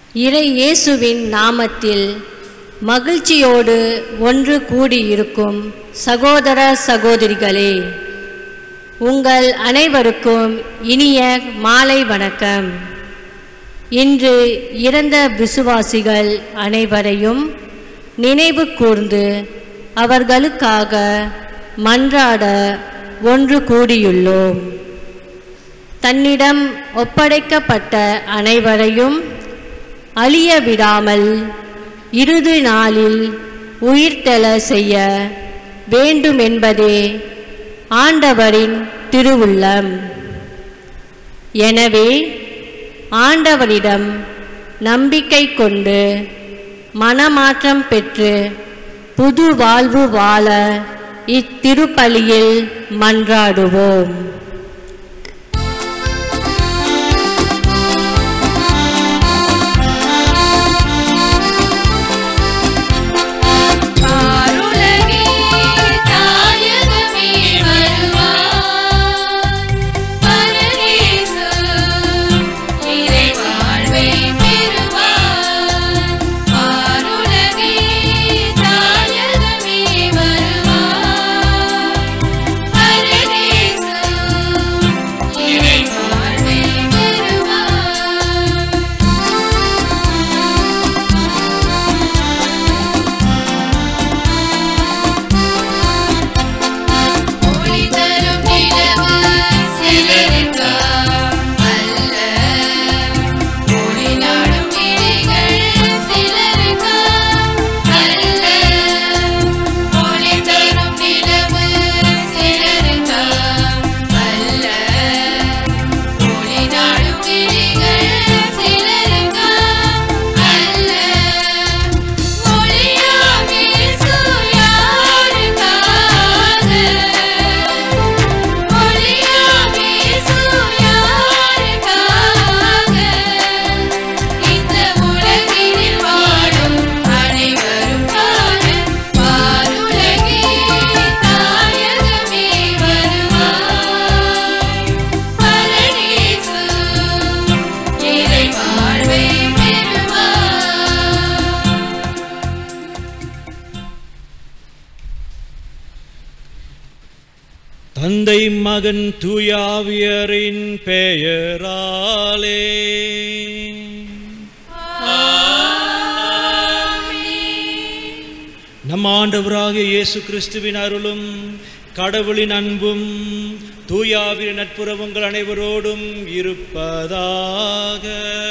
இறை இயேசுவின் நாமத்தில் மகிழ்ச்சியோடு ஒன்று கூடியிருக்கும் சகோதர சகோதரிகளே உங்கள் அனைவருக்கும் இனிய மாலை வணக்கம் இன்று இறந்த விசுவாசிகள் அனைவரையும் நினைவு கூர்ந்து அவர்களுக்காக மன்றாட ஒன்று கூடியுள்ளோம் தன்னிடம் ஒப்படைக்கப்பட்ட அனைவரையும் அழிய விடாமல் இறுதி நாளில் உயிர்த்தெழ செய்ய வேண்டுமென்பதே ஆண்டவரின் திருவுள்ளம் எனவே ஆண்டவரிடம் நம்பிக்கை கொண்டு மனமாற்றம் பெற்று புது வாழ்வு வாழ இத்திருப்பலியில் மன்றாடுவோம் ஆருலகே தாயகமே வருவாய் பரதேசு இறை வாழ்வை பெறுவாய் ஆருலகே தாயகமே வருவாய் பரதேசு இறை வாழ்வை பெறுவாய் ஒளி தரும் நிலவு சிலருக்கா அல்ல ஒளி நாடும் கிளிகள் சிலருக்கா அல்ல ஒளி தரும் நிலவு சிலருக்கா அல்ல ஒளி நாடும் கிளிகள் சிலருக்கா அல்ல ஒளியாமே சூயாருக்காக ஒளியாமே சூயாருக்காக இந்த உலகினில் வாழும் அனைவருக்காக பாருலகே தாயகமே வருவாய் பரதேசு இறை வாழ்வை பெறுவாய் தந்தை மகன் தூயாவியரின் பெயராலே நம் ஆண்டவராகிய இயேசு கிறிஸ்துவின் அருளும் கடவுளின் அன்பும் தூயாவின் நட்புறவுங்கள் அனைவரோடும் இருப்பதாக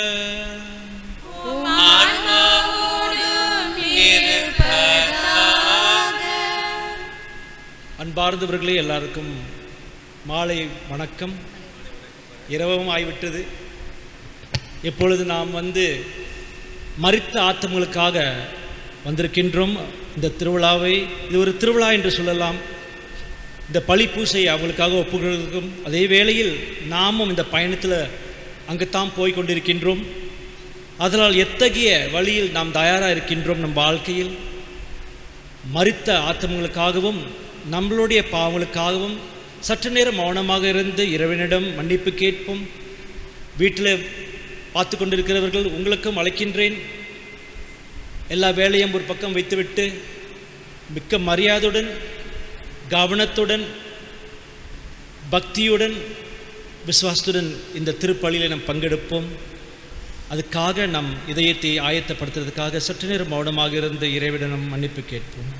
அன்பார்ந்தவர்களே எல்லாருக்கும் மாலை வணக்கம் இரவும் ஆகிவிட்டது இப்பொழுது நாம் வந்து மரித்த ஆத்மங்களுக்காக வந்திருக்கின்றோம் இந்த திருவிழாவை இது ஒரு திருவிழா என்று சொல்லலாம் இந்த பழி பூசை அவங்களுக்காக ஒப்புகிறதுக்கும் அதே வேளையில் நாமும் இந்த பயணத்தில் அங்குத்தான் போய் கொண்டிருக்கின்றோம் அதனால் எத்தகைய வழியில் நாம் தயாராக இருக்கின்றோம் நம் வாழ்க்கையில் மரித்த ஆத்மங்களுக்காகவும் நம்மளுடைய பாவங்களுக்காகவும் சற்று நேரம் மௌனமாக இருந்து இறைவனிடம் மன்னிப்பு கேட்போம் வீட்டில் பார்த்து கொண்டிருக்கிறவர்கள் உங்களுக்கும் அழைக்கின்றேன் எல்லா வேலையும் ஒரு பக்கம் வைத்துவிட்டு மிக்க மரியாதையுடன் கவனத்துடன் பக்தியுடன் விசுவாசத்துடன் இந்த திருப்பலியில் நாம் பங்கெடுப்போம் அதுக்காக நம் இதயத்தை ஆயத்தப்படுத்துறதுக்காக சற்று நேரம் மௌனமாக இருந்து இறைவிடம் மன்னிப்பு கேட்போம்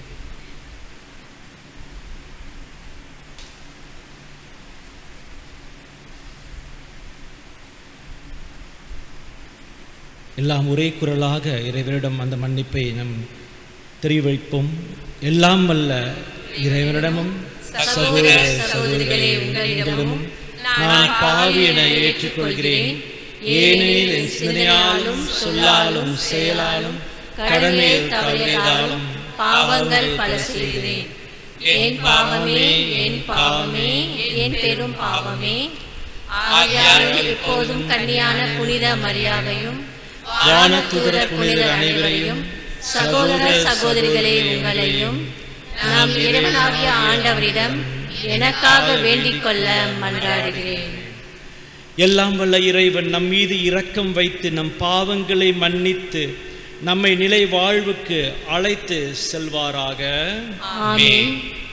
எல்லாம் ஒரே குரலாக இறைவனிடம் அந்த மன்னிப்பை நம் தெரிவிப்போம் எல்லாம் வல்ல இறைவனிடமும் சகோதர சகோதரிகளே உங்களிடமும் நான் பாவி என ஏற்றுக்கொள்கிறேன் ஏனெனில் என் சிந்தனையாலும் சொல்லாலும் செயலாலும் கடமையில் தவறியதாலும் பாவங்கள் பல செய்கிறேன் என் பாவமே என் பாவமே என் பெரும் பாவமே ஆகையால் எப்போதும் கன்னியான புனித மரியாதையும் வானத்துதர புனிதர் அனைவரையும் சகோதர சகோதரிகளே உங்களையும் நாம் இறைவனாகிய ஆண்டவரிடம் எனக்காக வேண்டிக் கொள்ள மன்றாடுகிறேன் எல்லாம் வல்ல இறைவன் நம் மீது இரக்கம் வைத்து நம் பாவங்களை மன்னித்து நம்மை நிலை வாழ்வுக்கு அழைத்து செல்வாராக ஆமென்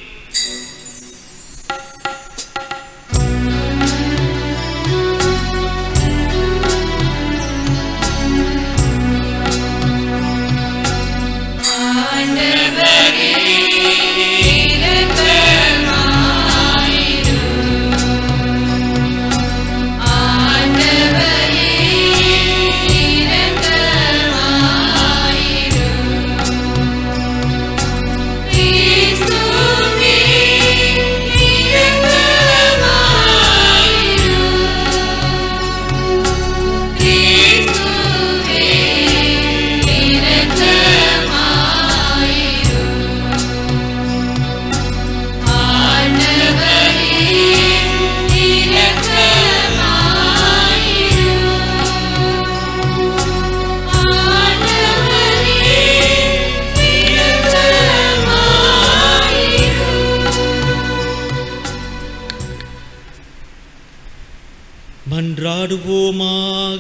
மன்றாடுவோமாக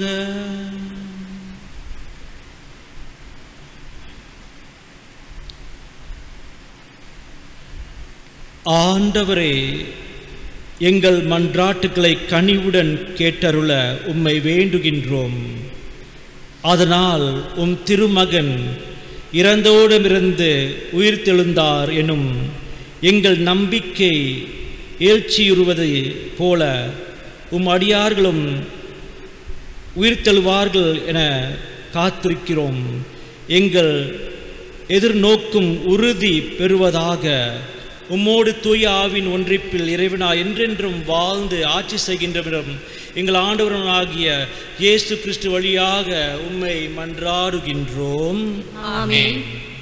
ஆண்டவரே எங்கள் மன்றாட்டுக்களை கனிவுடன் கேட்டருள உம்மை வேண்டுகின்றோம் அதனால் உம் திருமகன் இறந்தோடமிருந்து உயிர்த்தெழுந்தார் எனும் எங்கள் நம்பிக்கை எழுச்சியுறுவது போல உம் அடியார்களும் உயிர்த்தெழுவார்கள் என காத்திருக்கிறோம் எங்கள் எதிர்நோக்கும் உறுதி பெறுவதாக உம்மோடு தூய ஆவின் ஒன்றிப்பில் இறைவனா என்றென்றும் வாழ்ந்து ஆட்சி செய்கின்றவரும் எங்கள் ஆண்டவரனாகிய இயேசு கிறிஸ்து வழியாக உம்மை மன்றாடுகின்றோம் ஆமென்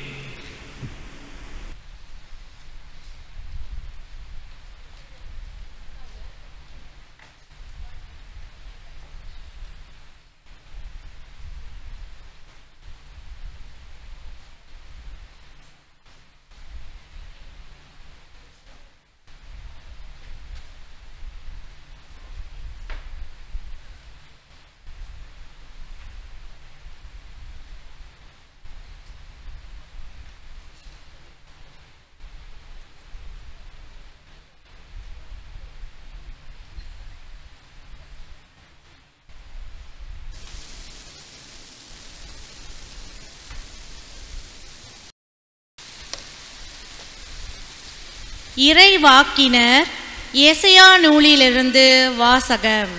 இறைவாக்கினர் எசையா நூலிலிருந்து வாசகம்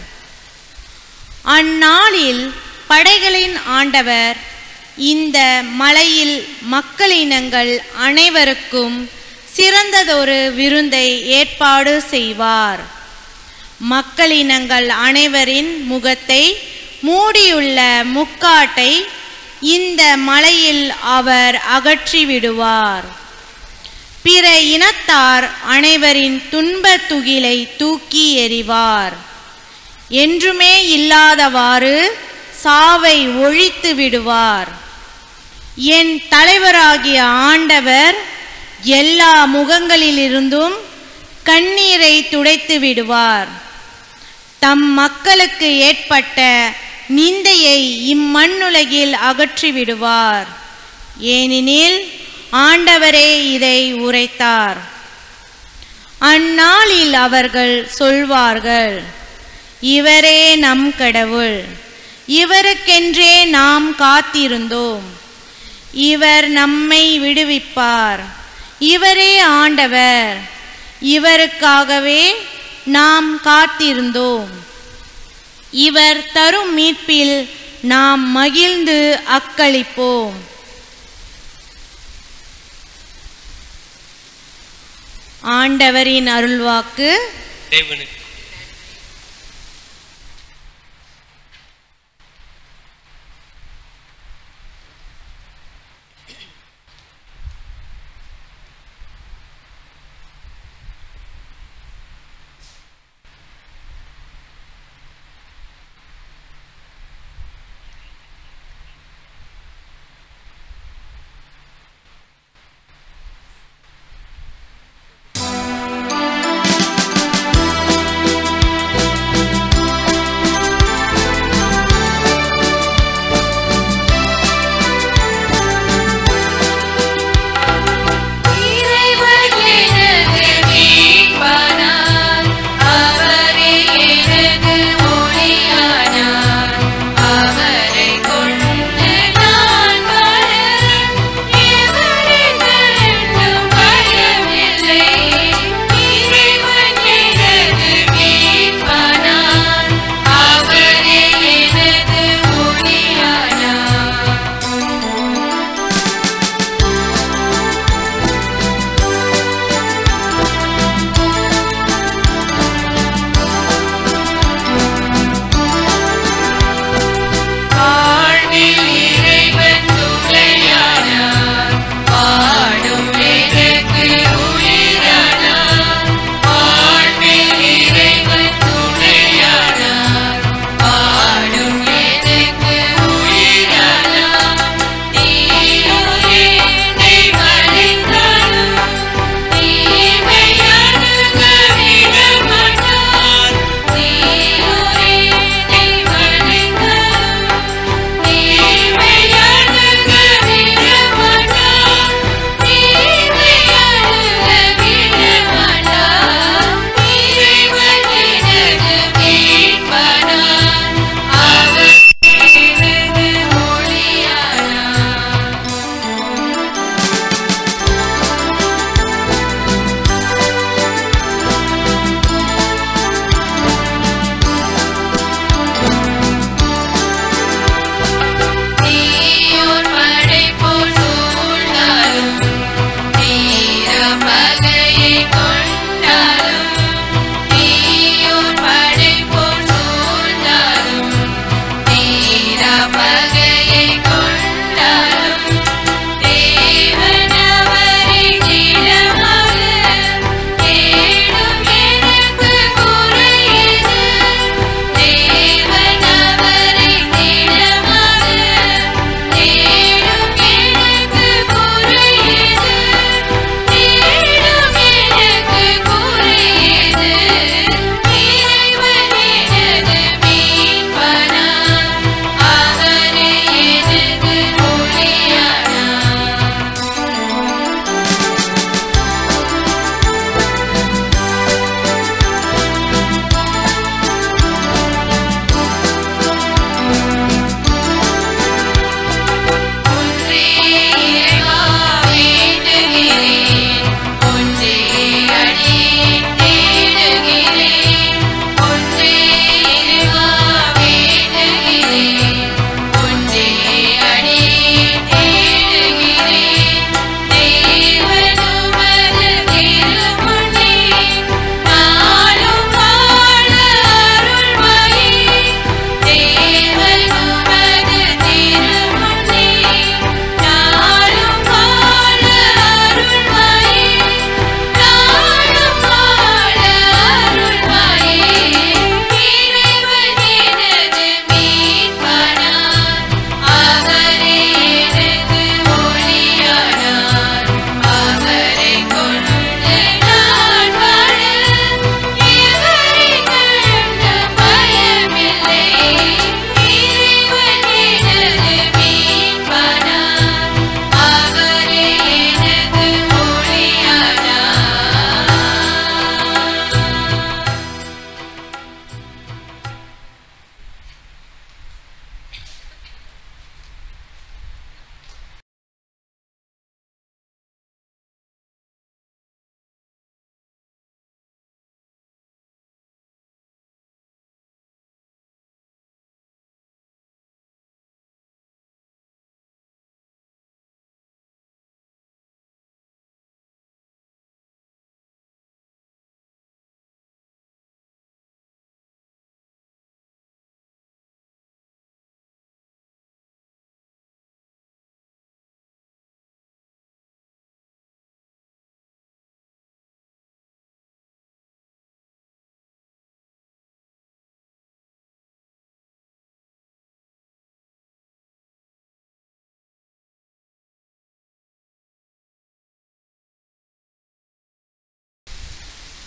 அந்நாளில் படைகளின் ஆண்டவர் இந்த மலையில் மக்களினங்கள் அனைவருக்கும் சிறந்ததொரு விருந்தை ஏற்பாடு செய்வார் மக்களினங்கள் அனைவரின் முகத்தை மூடியுள்ள முக்காட்டை இந்த மலையில் அவர் அகற்றி விடுவார் பிற இனத்தார் அனைவரின் துன்பத் துகிலை தூக்கி எறிவார் என்றுமே இல்லாதவாறு சாவை ஒழித்து விடுவார் என் தலைவராகிய ஆண்டவர் எல்லா முகங்களிலிருந்தும் கண்ணீரை துடைத்து விடுவார் தம் மக்களுக்கு ஏற்பட்ட நிந்தையை இம்மண்ணுலகில் அகற்றி விடுவார் ஏனெனில் ஆண்டவரே இதை உரைத்தார் அந்நாளில் அவர்கள் சொல்வார்கள் இவரே நம் கடவுள் இவருக்கென்றே நாம் காத்திருந்தோம் இவர் நம்மை விடுவிப்பார் இவரே ஆண்டவர் இவருக்காகவே நாம் காத்திருந்தோம் இவர் தரும் மீட்பில் நாம் மகிழ்ந்து அக்களிப்போம் ஆண்டவரின் அருள்வாக்கு தேவனுக்கு ஆ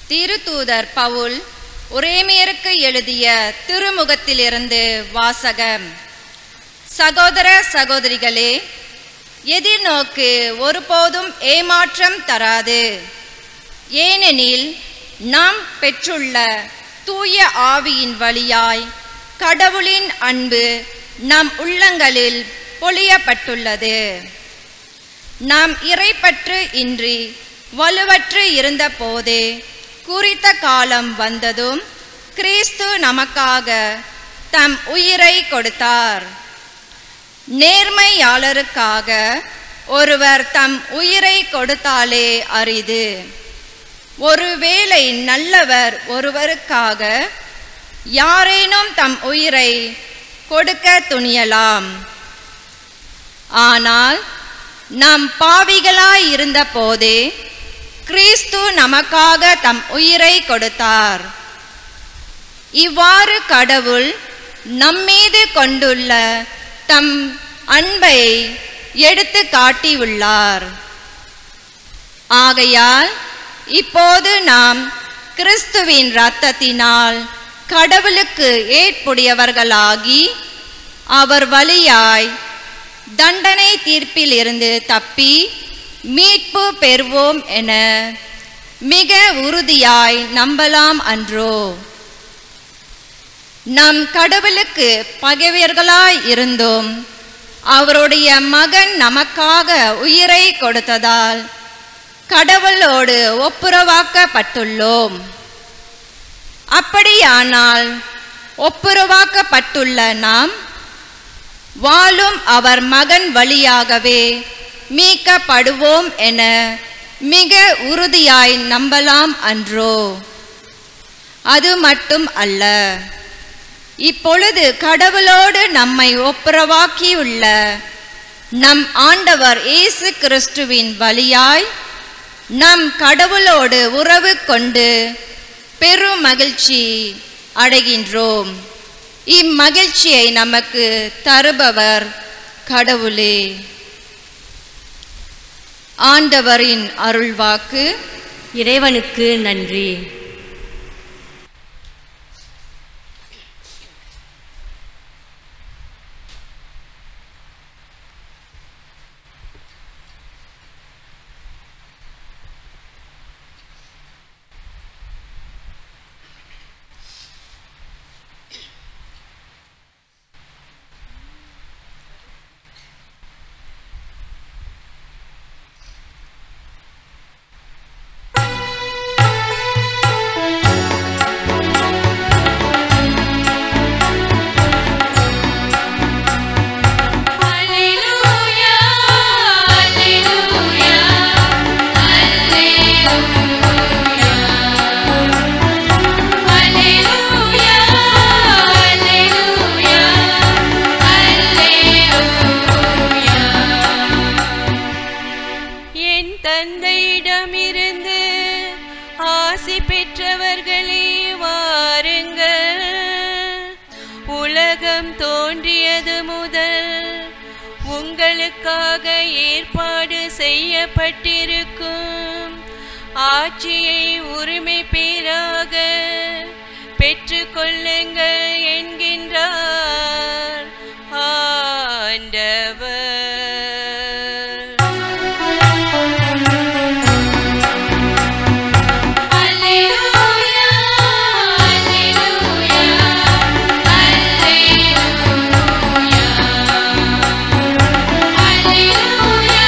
திருத்தூதர் பவுல் உரேமியருக்கு எழுதிய திருமுகத்திலிருந்து வாசகம் சகோதர சகோதரிகளே எதிர்நோக்கு ஒருபோதும் ஏமாற்றம் தராது ஏனெனில் நாம் பெற்றுள்ள தூய ஆவியின் வழியாய் கடவுளின் அன்பு நம் உள்ளங்களில் பொழியப்பட்டுள்ளது நாம் இறைப்பற்று இன்றி வலுவற்று இருந்தபோதே குறித்த காலம் வந்ததும் கிறிஸ்து நமக்காக தம் உயிரை கொடுத்தார் நேர்மையாளருக்காக ஒருவர் தம் உயிரை கொடுத்தாலே அரிது ஒருவேளை நல்லவர் ஒருவருக்காக யாரேனும் தம் உயிரை கொடுக்க துணியலாம் ஆனால் நாம் பாவிகளாய் இருந்த போதே கிறிஸ்து நமக்காக தம் உயிரை கொடுத்தார் இவ்வாறு கடவுள் நம்மீது கொண்டுள்ள தம் அன்பை எடுத்து காட்டியுள்ளார் ஆகையால் இப்போது நாம் கிறிஸ்துவின் இரத்தத்தினால் கடவுளுக்கு ஏற்புடையவர்களாகி அவர் வழியாய் தண்டனை தீர்ப்பில் இருந்து தப்பி மீட்பு பெறுவோம் என மிக உறுதியாய் நம்பலாம் அன்றோ நம் கடவுளுக்கு பகைவர்களாய் இருந்தோம் அவருடைய மகன் நமக்காக உயிரை கொடுத்ததால் கடவுளோடு ஒப்புரவாக்கப்பட்டுள்ளோம் அப்படியானால் ஒப்புரவாக்கப்பட்டுள்ள நாம் வாழும் அவர் மகன் வழியாகவே மீட்கப்படுவோம் என மிக உறுதியாய் நம்பலாம் அன்றோ அது மட்டும் அல்ல இப்பொழுது கடவுளோடு நம்மை ஒப்புரவாக்கியுள்ள நம் ஆண்டவர் இயேசு கிறிஸ்துவின் வழியாய் நம் கடவுளோடு உறவு கொண்டு பெரும் மகிழ்ச்சி அடைகின்றோம் இம்மகிழ்ச்சியை நமக்கு தருபவர் கடவுளே ஆண்டவரின் அருள்வாக்கு இறைவனுக்கு நன்றி அல்லேலூயா அல்லேலூயா அல்லேலூயா அல்லேலூயா அல்லேலூயா அல்லேலூயா என் தந்தையிடமிருந்து ஆசி பெற்றவர்களே வாருங்கள் உலகம் தோன்றியது முதல் உங்களுக்காக ஏற்பாடு செய்யப்பட்டிருக்கும் ஆட்சியை உரிமை பேராக பெற்றுக்கொள்ளுங்கள் என்கின்றார் ஆண்டவர் அல்லேலூயா அல்லேலூயா அல்லேலூயா அல்லேலூயா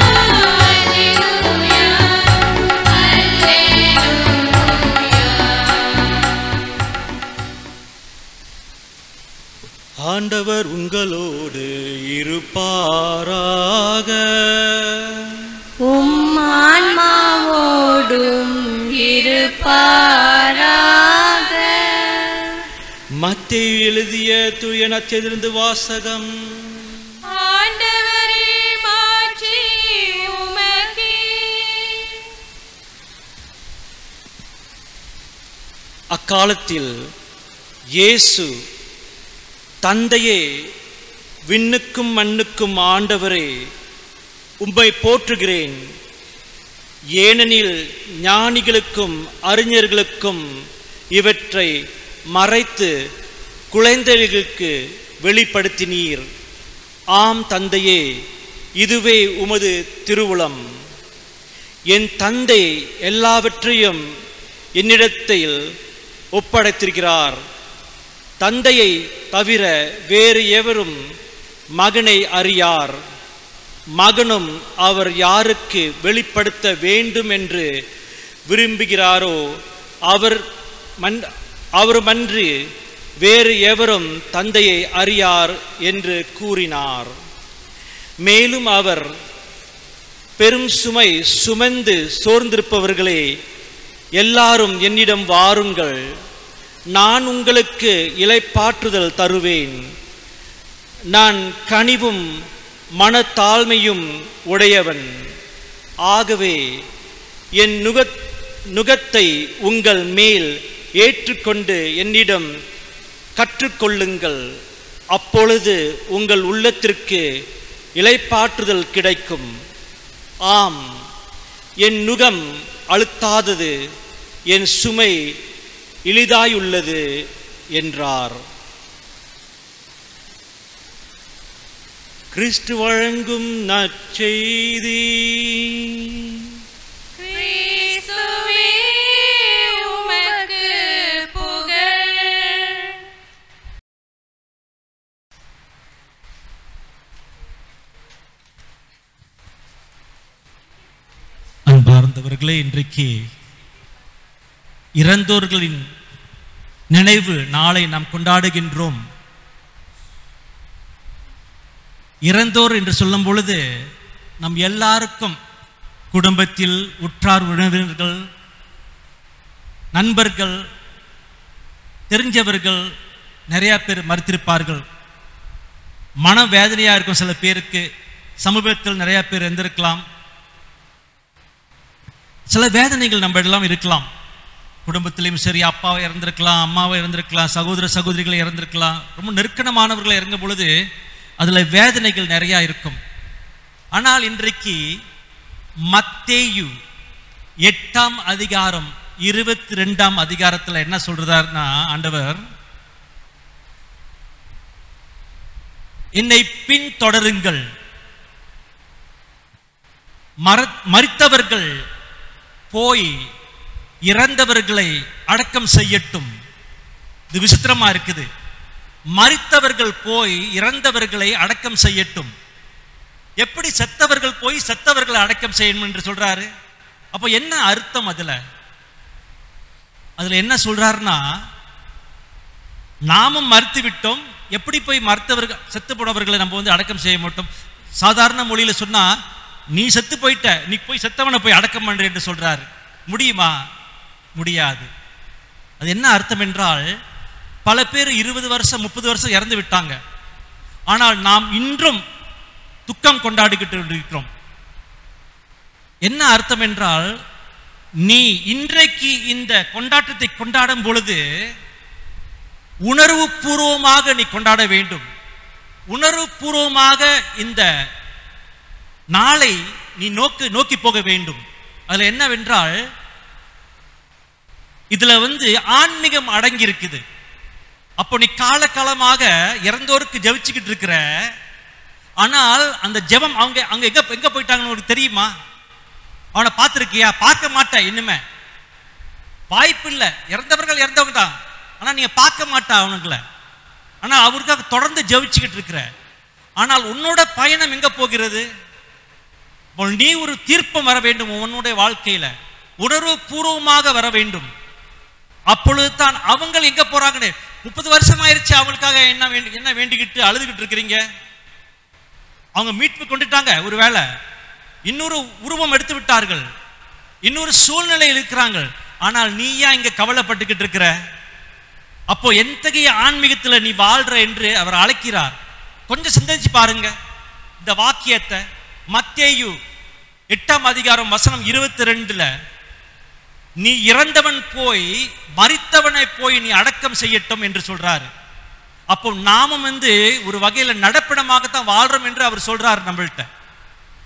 அல்லேலூயா ஆண்டவர் உங்களோடு இருப்பாராக உம் ஆன்மாவோடும் இருப்பாராக மத்தேயு எழுதிய தூய நச்செதிர்ந்து வாசகம் ஆண்டவரே மாற்றி உமக்கே அக்காலத்தில் இயேசு தந்தையே விண்ணுக்கும் மண்ணுக்கும் ஆண்டவரே உம்மை போற்றுகிறேன் ஏனெனில் ஞானிகளுக்கும் அறிஞர்களுக்கும் இவற்றை மறைத்து குழந்தைகளுக்கு வெளிப்படுத்தினீர் ஆம் தந்தையே இதுவே உமது திருவுளம் என் தந்தை எல்லாவற்றையும் என்னிடத்தில் ஒப்படைத்திருக்கிறார் தந்தையை தவிர வேறு எவரும் மகனை அறியார் மகனும் அவர் யாருக்கு வெளிப்படுத்த வேண்டும் என்று விரும்புகிறாரோ அவர் மன் அவருமன்றி வேறு எவரும் தந்தையை அறியார் என்று கூறினார் மேலும் அவர் பெரும் சுமை சுமந்து சோர்ந்திருப்பவர்களே எல்லாரும் என்னிடம் வாருங்கள் நான் உங்களுக்கு இலைப்பாற்றுதல் தருவேன் நான் கனிவும் மனத்தாழ்மையும் உடையவன் ஆகவே என் நுகத் நுகத்தை உங்கள் மேல் ஏற்றுக்கொண்டு என்னிடம் கற்றுக்கொள்ளுங்கள் அப்பொழுது உங்கள் உள்ளத்திற்கு இலைப்பாற்றுதல் கிடைக்கும் ஆம் என் நுகம் அழுத்தாதது என் சுமை எளிதாயுள்ளது என்றார் கிறிஸ்து வழங்கும் நற்செய்தி கிறிஸ்துவே உமக்கு புகழ் அன்பார்ந்தவர்களே இன்றைக்கு இறந்தோர்களின் நினைவு நாளை நாம் கொண்டாடுகின்றோம் இறந்தோர் என்று சொல்லும் பொழுது நம் எல்லாருக்கும் குடும்பத்தில் உற்றார் உறவினர்கள் நண்பர்கள் தெரிஞ்சவர்கள் நிறைய பேர் மறுத்திருப்பார்கள் மன வேதனையாக இருக்கும் சில பேருக்கு சமூகத்தில் நிறைய பேர் இருந்திருக்கலாம் சில வேதனைகள் நம்ம எல்லாம் இருக்கலாம் குடும்பத்திலையும் சரி அப்பாவை இறந்திருக்கலாம் அம்மாவை இறந்திருக்கலாம் சகோதர சகோதரிகளை இறந்திருக்கலாம் ரொம்ப நெருக்கமானவர்களை இறங்கும் பொழுது அதில் வேதனைகள் நிறையா இருக்கும் ஆனால் இன்றைக்கு மத்தேயு எட்டாம் அதிகாரம் இருபத்தி ரெண்டாம் அதிகாரத்தில் என்ன சொல்றாருன்னா ஆண்டவர் என்னை பின்தொடருங்கள் மர மறித்தவர்கள் போய் இறந்தவர்களை அடக்கம் செய்யட்டும் இது விசித்திரமா இருக்குது மறித்தவர்கள் போய் இறந்தவர்களை அடக்கம் செய்யட்டும் எப்படி செத்தவர்கள் போய் செத்தவர்களை அடக்கம் செய்யணும் என்று சொல்றாரு அப்போ என்ன அர்த்தம் அதுல அதுல என்ன சொல்றாருன்னா நாமும் மறுத்து விட்டோம் எப்படி போய் மறுத்தவர்கள் செத்து போனவர்களை நம்ம வந்து அடக்கம் செய்ய மாட்டோம் சாதாரண மொழியில சொன்னா நீ செத்து போயிட்ட நீ போய் செத்தவனை போய் அடக்கம் பண்ற என்று சொல்றாரு முடியுமா முடியாது அது என்ன அர்த்தம் என்றால் பல பேர் இருபது வருஷம் முப்பது வருஷம் இறந்து விட்டாங்க ஆனால் நாம் இன்றும் துக்கம் கொண்டாடிக்கிட்டு இருக்கிறோம் என்ன அர்த்தம் என்றால் நீ இன்றைக்கு இந்த கொண்டாட்டத்தை கொண்டாடும் பொழுது உணர்வு பூர்வமாக நீ கொண்டாட வேண்டும் உணர்வு பூர்வமாக இந்த நாளை நீ நோக்கு நோக்கி போக வேண்டும் அதுல என்னவென்றால் இதுல வந்து ஆன்மீகம் அடங்கி இருக்குது அப்போ நீ காலகாலமாக இறந்தோருக்கு ஜெபிச்சுக்கிட்டு இருக்கிற ஆனால் அந்த ஜெபம் அவங்க அங்க எங்க எங்க போயிட்டாங்கன்னு உனக்கு தெரியுமா அவனை பார்த்துருக்கியா பார்க்க மாட்டேன் இனிமே வாய்ப்பு இல்லை இறந்தவர்கள் இறந்தவங்க தான் ஆனா நீங்க பார்க்க மாட்டா அவனுங்கள ஆனா அவருக்காக தொடர்ந்து ஜெபிச்சுக்கிட்டு இருக்கிற ஆனால் உன்னோட பயணம் எங்க போகிறது அப்போ நீ ஒரு தீர்ப்பம் வர வேண்டும் உன்னுடைய வாழ்க்கையில உணர்வு பூர்வமாக வர வேண்டும் அப்பொழுது தான் அவங்க எங்க போறாங்கன்னு முப்பது வருஷம் ஆயிருச்சு அவங்களுக்காக என்ன வேண்டி என்ன வேண்டிக்கிட்டு அழுதுகிட்டு இருக்கிறீங்க அவங்க மீட்பு கொண்டுட்டாங்க ஒரு வேளை இன்னொரு உருவம் எடுத்து விட்டார்கள் இன்னொரு சூழ்நிலையில் இருக்கிறாங்க ஆனால் நீ ஏன் இங்க கவலைப்பட்டுக்கிட்டு இருக்கிற அப்போ எத்தகைய ஆன்மீகத்துல நீ வாழ்ற என்று அவர் அழைக்கிறார் கொஞ்சம் சிந்திச்சு பாருங்க இந்த வாக்கியத்தை மத்தேயு எட்டாம் அதிகாரம் வசனம் இருபத்தி ரெண்டுல நீ இறந்தவன் போய் மரித்தவனை போய் நீ அடக்கம் செய்யட்டும் என்று சொல்றாரு அப்போ நாமும் வந்து ஒரு வகையில நடப்பிடமாகத்தான் வாழ்றோம் என்று அவர் சொல்றாரு நம்மள்ட்ட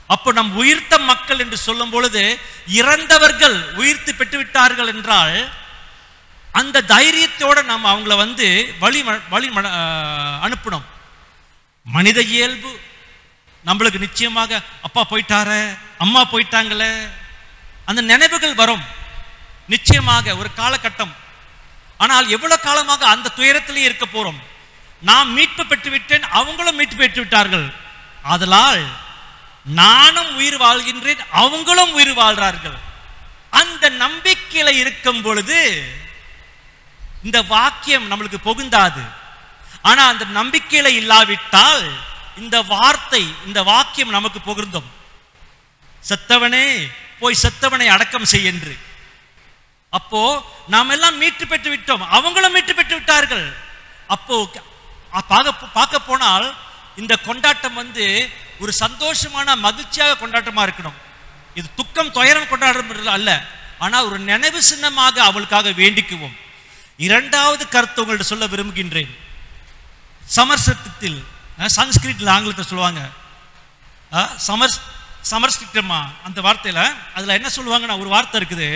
அப்போ நம் உயிர்த்த மக்கள் என்று சொல்லும் பொழுது இறந்தவர்கள் உயிர்த்து பெற்று விட்டார்கள் என்றால் அந்த தைரியத்தோட நாம் அவங்கள வந்து வழி ம- வழி ம- ஆஹ் அனுப்பணும் மனித இயல்பு நம்மளுக்கு நிச்சயமாக அப்பா போயிட்டாரே அம்மா போயிட்டாங்களே அந்த நினைவுகள் வரும் நிச்சயமாக ஒரு காலகட்டம் ஆனால் எவ்வளவு காலமாக அந்த துயரத்திலே இருக்க போறோம் நான் மீட்பு பெற்று விட்டேன் அவங்களும் மீட்பு பெற்று விட்டார்கள் ஆதலால் நானும் உயிர் வாழ்கின்றேன் அவங்களும் உயிர் வாழ்றார்கள் அந்த நம்பிக்கையில இருக்கும் பொழுது இந்த வாக்கியம் நம்மளுக்கு பொகுந்தாது ஆனா அந்த நம்பிக்கையில இல்லாவிட்டால் இந்த வார்த்தை இந்த வாக்கியம் நமக்கு பொருந்தும் செத்தவனே போய் செத்தவனை அடக்கம் செய் என்று அப்போ நாம் எல்லாம் மீட்டு பெற்று விட்டோம் அவங்களும் மீட்டு பெற்று விட்டார்கள் அப்போ அ- பார்க்க பார்க்க போனால் இந்த கொண்டாட்டம் வந்து ஒரு சந்தோஷமான மகிழ்ச்சியாக கொண்டாட்டமா இருக்கணும் இது துக்கம் துயரம் கொண்டாடுறது அல்ல ஆனா ஒரு நினைவு சின்னமாக அவளுக்காக வேண்டிக்குவோம் இரண்டாவது கருத்து உங்கள்ட்ட சொல்ல விரும்புகின்றேன் சமர்சத்தில் சன்ஸ்கிரிட்ல ஆங்கிலத்தில் சொல்லுவாங்க அஹ், சமர் சமர்ஸ்கிட்டமா அந்த வார்த்தையில அதுல என்ன சொல்லுவாங்கன்னா ஒரு வார்த்தை இருக்குது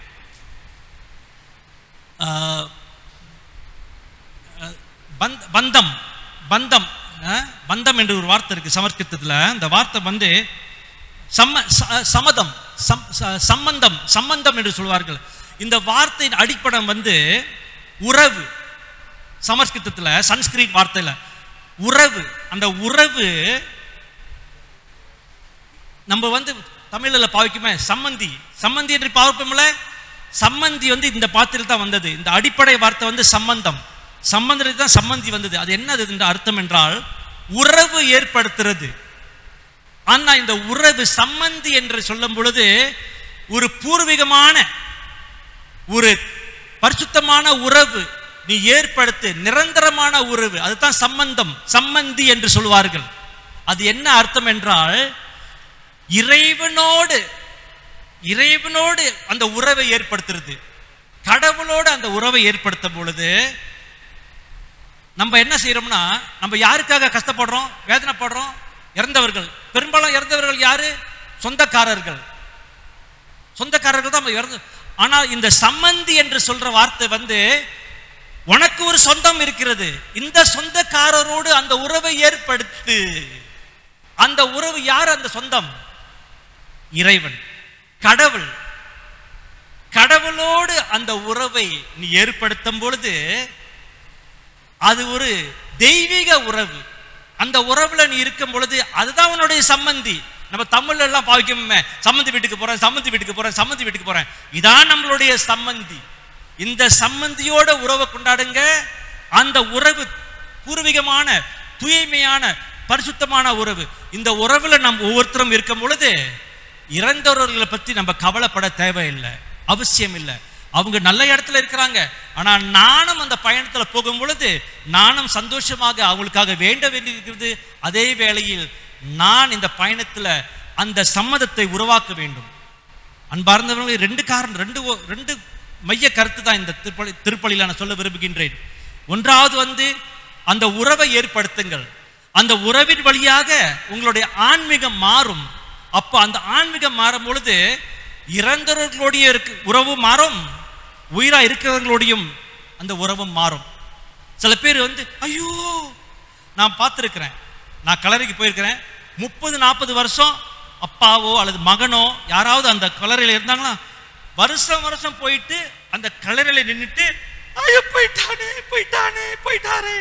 அஹ், அஹ், பந்த்- பந்தம் பந்தம் அஹ், பந்தம் என்று ஒரு வார்த்தை இருக்கு சமஸ்கிருதத்தில் அந்த வார்த்தை வந்து சம்ம ச- சம்மதம் சம்- ச- சம்பந்தம் சம்பந்தம் என்று சொல்வார்கள் இந்த வார்த்தையின் அடிப்படம் வந்து உறவு சமஸ்கிருதத்தில் சன்ஸ்கிரிட் வார்த்தையில உறவு அந்த உறவு நம்ம வந்து தமிழ்ல பாவிக்குமே சம்மந்தி சம்மந்தி என்று பார்ப்போம்ல சம்மந்தி வந்து இந்த பாத்திரத்தில் தான் வந்தது இந்த அடிப்படை வார்த்தை வந்து சம்பந்தம் சம்பந்தத்தில் தான் சம்மந்தி வந்தது அது என்னது இந்த அர்த்தம் என்றால் உறவு ஏற்படுத்துறது ஆனா இந்த உறவு சம்மந்தி என்று சொல்லும் பொழுது ஒரு பூர்வீகமான ஒரு பரிசுத்தமான உறவு நீ ஏற்படுத்து நிரந்தரமான உறவு அதுதான் சம்பந்தம் சம்மந்தி என்று சொல்வார்கள் அது என்ன அர்த்தம் என்றால் இறைவனோடு இறைவனோடு அந்த உறவை ஏற்படுத்துறது கடவுளோடு அந்த உறவை ஏற்படுத்தும் பொழுது நம்ம என்ன செய்யறோம்னா நம்ம யாருக்காக கஷ்டப்படுறோம் வேதனைப்படுறோம் இறந்தவர்கள் பெரும்பாலும் இறந்தவர்கள் யாரு சொந்தக்காரர்கள் சொந்தக்காரர்கள் தான் நம்ம இறந்து ஆனால் இந்த சம்மந்தி என்று சொல்ற வார்த்தை வந்து உனக்கு ஒரு சொந்தம் இருக்கிறது இந்த சொந்தக்காரரோடு அந்த உறவை ஏற்படுத்து அந்த உறவு யார் அந்த சொந்தம் இறைவன் கடவுள் கடவுளோடு அந்த உறவை நீ ஏற்படுத்தும் பொழுது அது ஒரு தெய்வீக உறவு அந்த உறவுல நீ இருக்கும் பொழுது அதுதான் உன்னுடைய சம்மந்தி நம்ம தமிழ்ல எல்லாம் பாவிக்கமே சம்மந்தி வீட்டுக்கு போறேன் சம்மந்தி வீட்டுக்கு போறேன் சம்மந்தி வீட்டுக்கு போறேன் இதான் நம்மளுடைய சம்மந்தி இந்த சம்மந்தியோட உறவை கொண்டாடுங்க அந்த உறவு பூர்வீகமான தூய்மையான பரிசுத்தமான உறவு இந்த உறவுல நம்ம ஒவ்வொருத்தரும் இருக்கும் பொழுது இறந்தவர்களை பத்தி நம்ம கவலைப்பட தேவையில்லை அவசியம் இல்லை அவங்க நல்ல இடத்துல இருக்கிறாங்க ஆனா நானும் அந்த பயணத்துல போகும் பொழுது நானும் சந்தோஷமாக அவங்களுக்காக வேண்ட வேண்டியிருக்கிறது அதே வேளையில் நான் இந்த பயணத்துல அந்த சம்மதத்தை உருவாக்க வேண்டும் அன்பார்ந்தவர்களே ரெண்டு காரணம் ரெண்டு ஒ- ரெண்டு மைய கருத்து தான் இந்த திருப்பலி திருப்பலியில் நான் சொல்ல விரும்புகின்றேன் ஒன்றாவது வந்து அந்த உறவை ஏற்படுத்துங்கள் அந்த உறவின் வழியாக உங்களுடைய ஆன்மீகம் மாறும் அப்போ அந்த ஆன்மீகம் மாறும் பொழுது இறந்தவர்களுடைய இருக்கு உறவு மாறும் உயிரா இருக்கிறவர்களுடையும் அந்த உறவும் மாறும் சில பேர் வந்து ஐயோ நான் பார்த்துருக்கிறேன் நான் கலரைக்கு போயிருக்கிறேன் முப்பது நாற்பது வருஷம் அப்பாவோ அல்லது மகனோ யாராவது அந்த கலரையில் இருந்தாங்களா வருஷம் வருஷம் போயிட்டு அந்த கலரையில் நின்றுட்டு ஐயோ போயிட்டானே போயிட்டானே போயிட்டாரே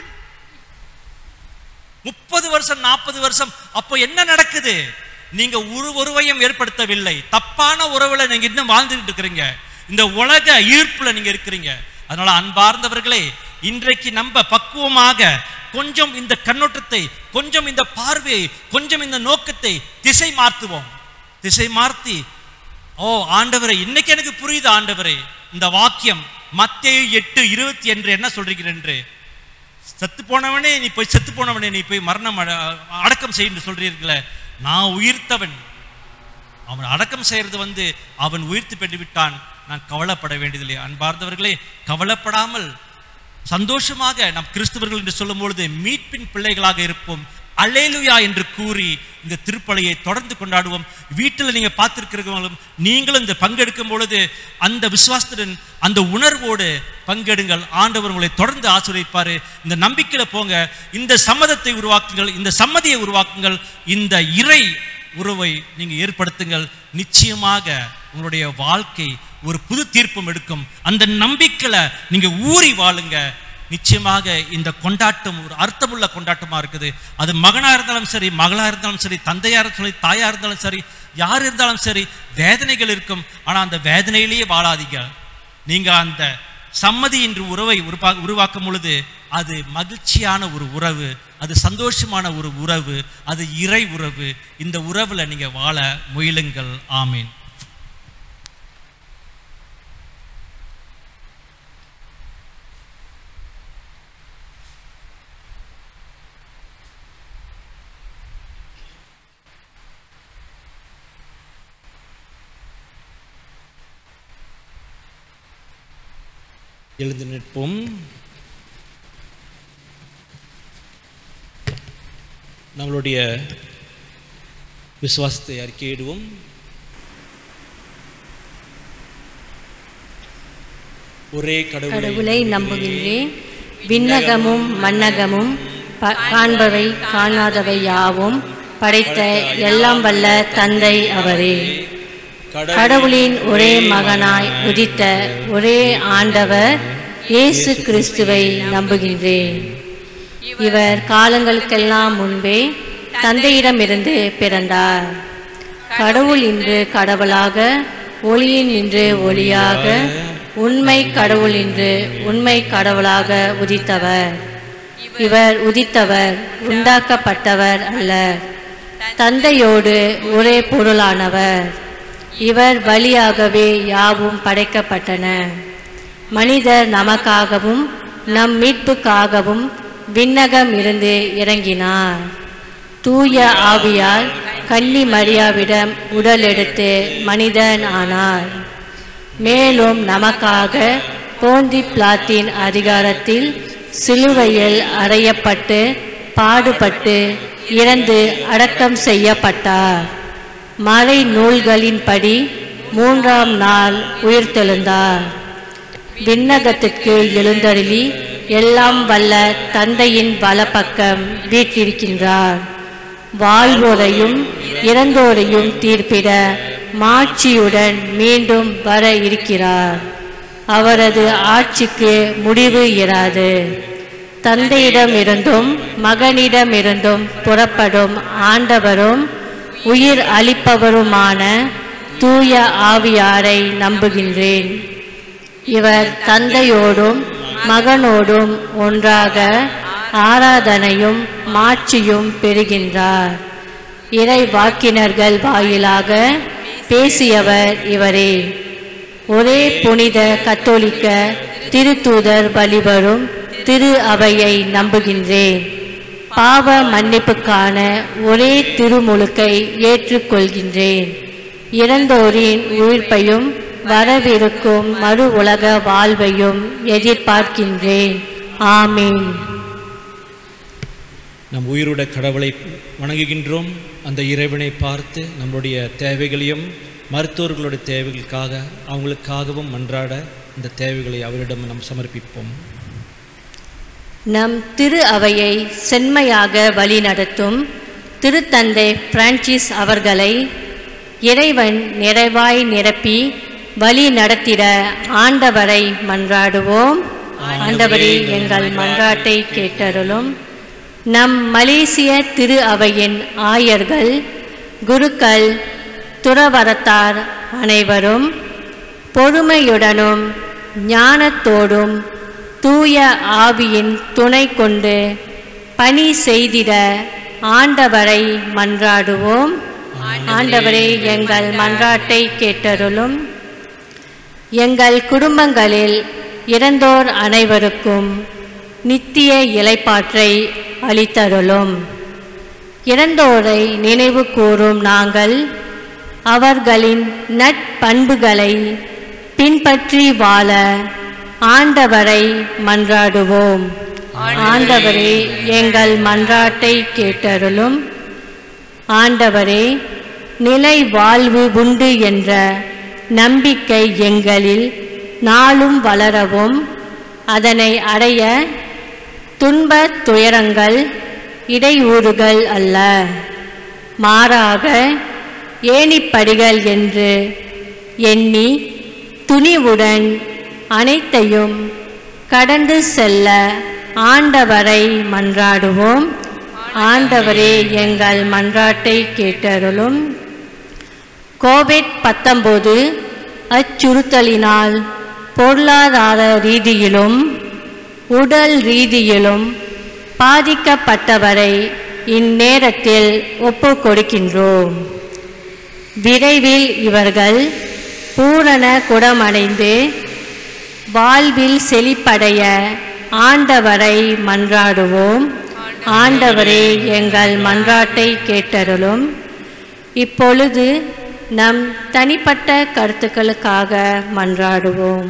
முப்பது வருஷம் நாற்பது வருஷம் அப்போ என்ன நடக்குது நீங்க ஒரு உறவையும் ஏற்படுத்தவில்லை தப்பான உறவுல நீங்க இன்னும் வாழ்ந்துட்டு இருக்கிறீங்க இந்த உலக ஈர்ப்புல நீங்க இருக்கிறீங்க அதனால அன்பார்ந்தவர்களே இன்றைக்கு நம்ம பக்குவமாக கொஞ்சம் இந்த கண்ணோட்டத்தை கொஞ்சம் இந்த பார்வையை கொஞ்சம் இந்த நோக்கத்தை திசை மாற்றுவோம் திசை மாற்றி ஓ ஆண்டவரே இன்னைக்கு எனக்கு புரியுது ஆண்டவரே இந்த வாக்கியம் மத்தேயு எட்டு இருபத்தி என்று என்ன சொல்றீங்க என்று செத்து போனவனே நீ போய் செத்து போனவனே நீ போய் மரணம் அட- அடக்கம் செய்யு சொல்றீர்களே நான் உயிர்த்தவன் அவன் அடக்கம் செய்யறது வந்து அவன் உயிர்த்து பெற்று விட்டான் நான் கவலைப்பட வேண்டியதில்லை அன்பார்ந்தவர்களே கவலைப்படாமல் சந்தோஷமாக நாம் கிறிஸ்தவர்கள் என்று சொல்லும் பொழுது மீட்பின் பிள்ளைகளாக இருப்போம் அல்லேலுயா என்று கூறி இந்த திருப்பலியை தொடர்ந்து கொண்டாடுவோம் வீட்டில் நீங்க பார்த்திருக்கிறவங்களும் நீங்களும் இந்த பங்கெடுக்கும் பொழுது அந்த விசுவாசத்துடன் அந்த உணர்வோடு பங்கெடுங்கள் ஆண்டவர் உங்களை தொடர்ந்து ஆசிரியப்பாரு இந்த நம்பிக்கையில போங்க இந்த சம்மதத்தை உருவாக்குங்கள் இந்த சம்மதியை உருவாக்குங்கள் இந்த இறை உறவை நீங்க ஏற்படுத்துங்கள் நிச்சயமாக உங்களுடைய வாழ்க்கை ஒரு புது தீர்ப்பம் எடுக்கும் அந்த நம்பிக்கையில நீங்க ஊறி வாழுங்க நிச்சயமாக இந்த கொண்டாட்டம் ஒரு அர்த்தமுள்ள கொண்டாட்டமா இருக்குது அது மகனா இருந்தாலும் சரி மகளா இருந்தாலும் சரி தந்தையா இருந்தாலும் சரி தாயா இருந்தாலும் சரி யார் இருந்தாலும் சரி வேதனைகள் இருக்கும் ஆனா அந்த வேதனையிலேயே வாழாதீங்க நீங்க அந்த சம்மதி என்று உறவை உருவா உருவாக்கும் பொழுது அது மகிழ்ச்சியான ஒரு உறவு அது சந்தோஷமான ஒரு உறவு அது இறை உறவு இந்த உறவுல நீங்க வாழ முயலுங்கள் ஆமீன் எழுந்து நிற்போம் நம்மளுடைய விசுவாசத்தை அறிக்கையிடுவோம் ஒரே கடவுளை கடவுளை நம்புகின்றேன் விண்ணகமும் மன்னகமும் ப- காண்பவை காணாதவை யாவும் படைத்த எல்லாம் வல்ல தந்தை அவரே கடவுளின் ஒரே மகனாய் உதித்த ஒரே ஆண்டவர் இயேசு கிறிஸ்துவை நம்புகின்றேன் இவர் காலங்களுக்கெல்லாம் முன்பே தந்தையிடமிருந்து பிறந்தார் கடவுள் இன்று கடவுளாக ஒளியின் இன்று ஒளியாக உண்மை கடவுள் இன்று உண்மை கடவுளாக உதித்தவர் இவர் உதித்தவர் உண்டாக்கப்பட்டவர் அல்ல தந்தையோடு ஒரே பொருளானவர் இவர் வழியாகவே யாவும் படைக்கப்பட்டன மனிதர் நமக்காகவும் நம் மீட்புக்காகவும் விண்ணகம் இருந்து இறங்கினார் தூய ஆவியால் கன்னி மரியாவிடம் உடல் எடுத்து மனிதன் ஆனார் மேலும் நமக்காக போந்தி பிளாத்தின் அதிகாரத்தில் சிலுவையில் அறையப்பட்டு பாடுபட்டு இறந்து அடக்கம் செய்யப்பட்டார் மறை நூல்களின்படி மூன்றாம் நாள் உயிர்த்தெழுந்தார் விண்ணகத்திற்கு எழுந்தருளி எல்லாம் வல்ல தந்தையின் வலப்பக்கம் வீற்றிருக்கின்றார் வாழ்வோரையும் இறந்தோரையும் தீர்ப்பிட மாட்சியுடன் மீண்டும் வர இருக்கிறார் அவரது ஆட்சிக்கு முடிவு இராது தந்தையிடமிருந்தும் மகனிடமிருந்தும் புறப்படும் ஆண்டவரும் உயிர் அளிப்பவருமான தூய ஆவியாரை நம்புகின்றேன் இவர் தந்தையோடும் மகனோடும் ஒன்றாக ஆராதனையும் மாட்சியும் பெறுகின்றார் இறை வாக்கினர்கள் வாயிலாக பேசியவர் இவரே ஒரே புனித கத்தோலிக்க திருத்தூதர் வழிவரும் திரு அவையை நம்புகின்றேன் பாவ மன்னிப்புக்கான ஒரே திருமுழுக்கை ஏற்றுக்கொள்கின்றேன் இறந்தோரின் உயிர்ப்பையும் வரவிருக்கும் மறு உலக வாழ்வையும் எதிர்பார்க்கின்றேன் ஆமீன் நம் உயிருட கடவுளை வணங்குகின்றோம் அந்த இறைவனை பார்த்து நம்முடைய தேவைகளையும் மருத்துவர்களுடைய தேவைகளுக்காக அவங்களுக்காகவும் மன்றாட இந்த தேவைகளை அவரிடம் நாம் சமர்ப்பிப்போம் நம் திரு அவையை செம்மையாக வழிநடத்தும் திருத்தந்தை பிரான்சிஸ் அவர்களை இறைவன் நிறைவாய் நிரப்பி வழி நடத்திட ஆண்டவரை மன்றாடுவோம் ஆண்டவரே எங்கள் மன்றாட்டை கேட்டருளும் நம் மலேசிய திரு அவையின் ஆயர்கள் குருக்கள் துறவரத்தார் அனைவரும் பொறுமையுடனும் ஞானத்தோடும் தூய ஆவியின் துணை கொண்டு பணி செய்திட ஆண்டவரை மன்றாடுவோம் ஆண்டவரே எங்கள் மன்றாட்டை கேட்டருளும் எங்கள் குடும்பங்களில் இறந்தோர் அனைவருக்கும் நித்திய இலைப்பாற்றை அளித்தருளும் இறந்தோரை நினைவு கூறும் நாங்கள் அவர்களின் நட்பண்புகளை பின்பற்றி வாழ ஆண்டவரை மன்றாடுவோம் ஆண்டவரே எங்கள் மன்றாட்டை கேட்டருளும் ஆண்டவரே நிலை வாழ்வு உண்டு என்ற நம்பிக்கை எங்களில் நாளும் வளரவும் அதனை அடைய துன்பத் துயரங்கள் இடையூறுகள் அல்ல மாறாக ஏணிப்படிகள் என்று எண்ணி துணிவுடன் அனைத்தையும் கடந்து செல்ல ஆண்டவரை மன்றாடுவோம் ஆண்டவரே எங்கள் மன்றாட்டை கேட்டருளும் கோவிட் பத்தொம்போது அச்சுறுத்தலினால் பொருளாதார ரீதியிலும் உடல் ரீதியிலும் பாதிக்கப்பட்டவரை இந்நேரத்தில் ஒப்புக் கொடுக்கின்றோம் விரைவில் இவர்கள் பூரண குணமடைந்து வாழ்வில் செழிப்படைய ஆண்டவரை மன்றாடுவோம் ஆண்டவரே எங்கள் மன்றாட்டை கேட்டருளும் இப்பொழுது நம் தனிப்பட்ட கருத்துக்களுக்காக மன்றாடுவோம்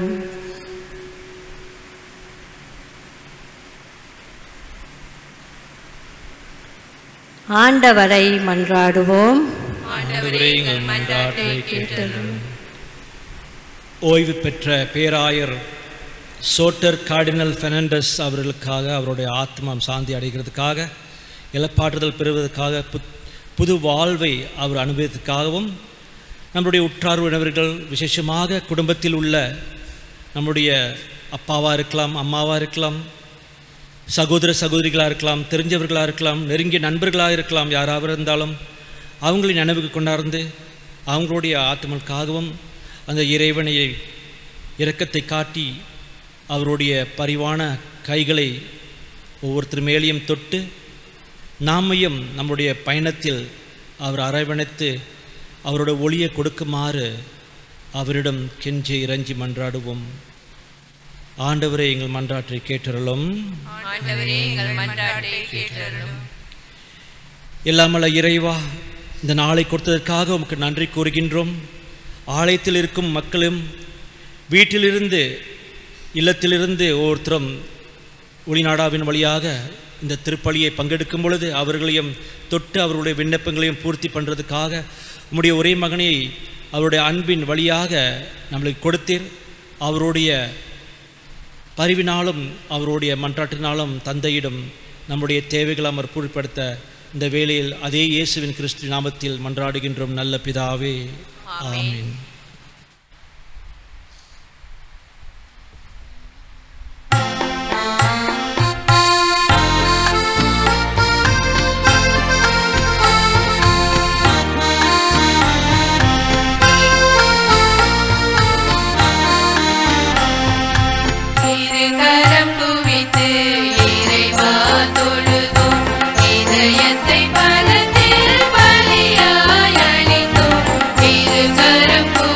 ஆண்டவரை மன்றாடுவோம் ஆண்டவரே எங்கள் மன்றாட்டை கேட்டருளும் ஓய்வு பெற்ற பேராயர் சோட்டர் கார்டினல் பெர்னாண்டஸ் அவர்களுக்காக அவருடைய ஆத்மாம் சாந்தி அடைகிறதுக்காக இழப்பாற்றுதல் பெறுவதற்காக புத் புது வாழ்வை அவர் அனுபவத்துக்காகவும் நம்முடைய உற்றார் உறவினர்கள் விசேஷமாக குடும்பத்தில் உள்ள நம்முடைய அப்பாவாக இருக்கலாம் அம்மாவாக இருக்கலாம் சகோதர சகோதரிகளாக இருக்கலாம் தெரிஞ்சவர்களாக இருக்கலாம் நெருங்கிய நண்பர்களாக இருக்கலாம் யாராக இருந்தாலும் அவங்களின் நினைவுக்கு கொண்டார்ந்து அவங்களுடைய ஆத்மனுக்காகவும் அந்த இறைவனை இரக்கத்தை காட்டி அவருடைய பரிவான கைகளை ஒவ்வொருத்தர் மேலேயும் தொட்டு நாமையும் நம்முடைய பயணத்தில் அவர் அரவணைத்து அவருடைய ஒளியை கொடுக்குமாறு அவரிடம் கெஞ்சி இறைஞ்சி மன்றாடுவோம் ஆண்டவரே எங்கள் மன்றாற்றை கேட்டருளும் ஆண்டவரே எங்கள் மன்றாட்டை கேட்டருளும் எல்லாமல்ல இறைவா இந்த நாளை கொடுத்ததற்காக உமக்கு நன்றி கூறுகின்றோம் ஆலயத்தில் இருக்கும் மக்களும் வீட்டிலிருந்து இல்லத்திலிருந்து ஒவ்வொருத்தரும் ஒளிநாடாவின் வழியாக இந்த திருப்பலியை பங்கெடுக்கும் பொழுது அவர்களையும் தொட்டு அவர்களுடைய விண்ணப்பங்களையும் பூர்த்தி பண்ணுறதுக்காக உம்முடைய ஒரே மகனை அவருடைய அன்பின் வழியாக நம்மளுக்கு கொடுத்தீர் அவருடைய பரிவினாலும் அவருடைய மன்றாட்டினாலும் தந்தையிடம் நம்முடைய தேவைகளை அவர் பூர்த்திப்படுத்த இந்த வேளையில் அதே இயேசுவின் கிறிஸ்து நாமத்தில் மன்றாடுகின்றோம் நல்ல பிதாவே ஆமென் இரு கரம் குவித்து இறைவா தொழுதோம் இதயத்தை பலத்தில் பலியாய் அளித்தோம் இரு கரம் குவித்து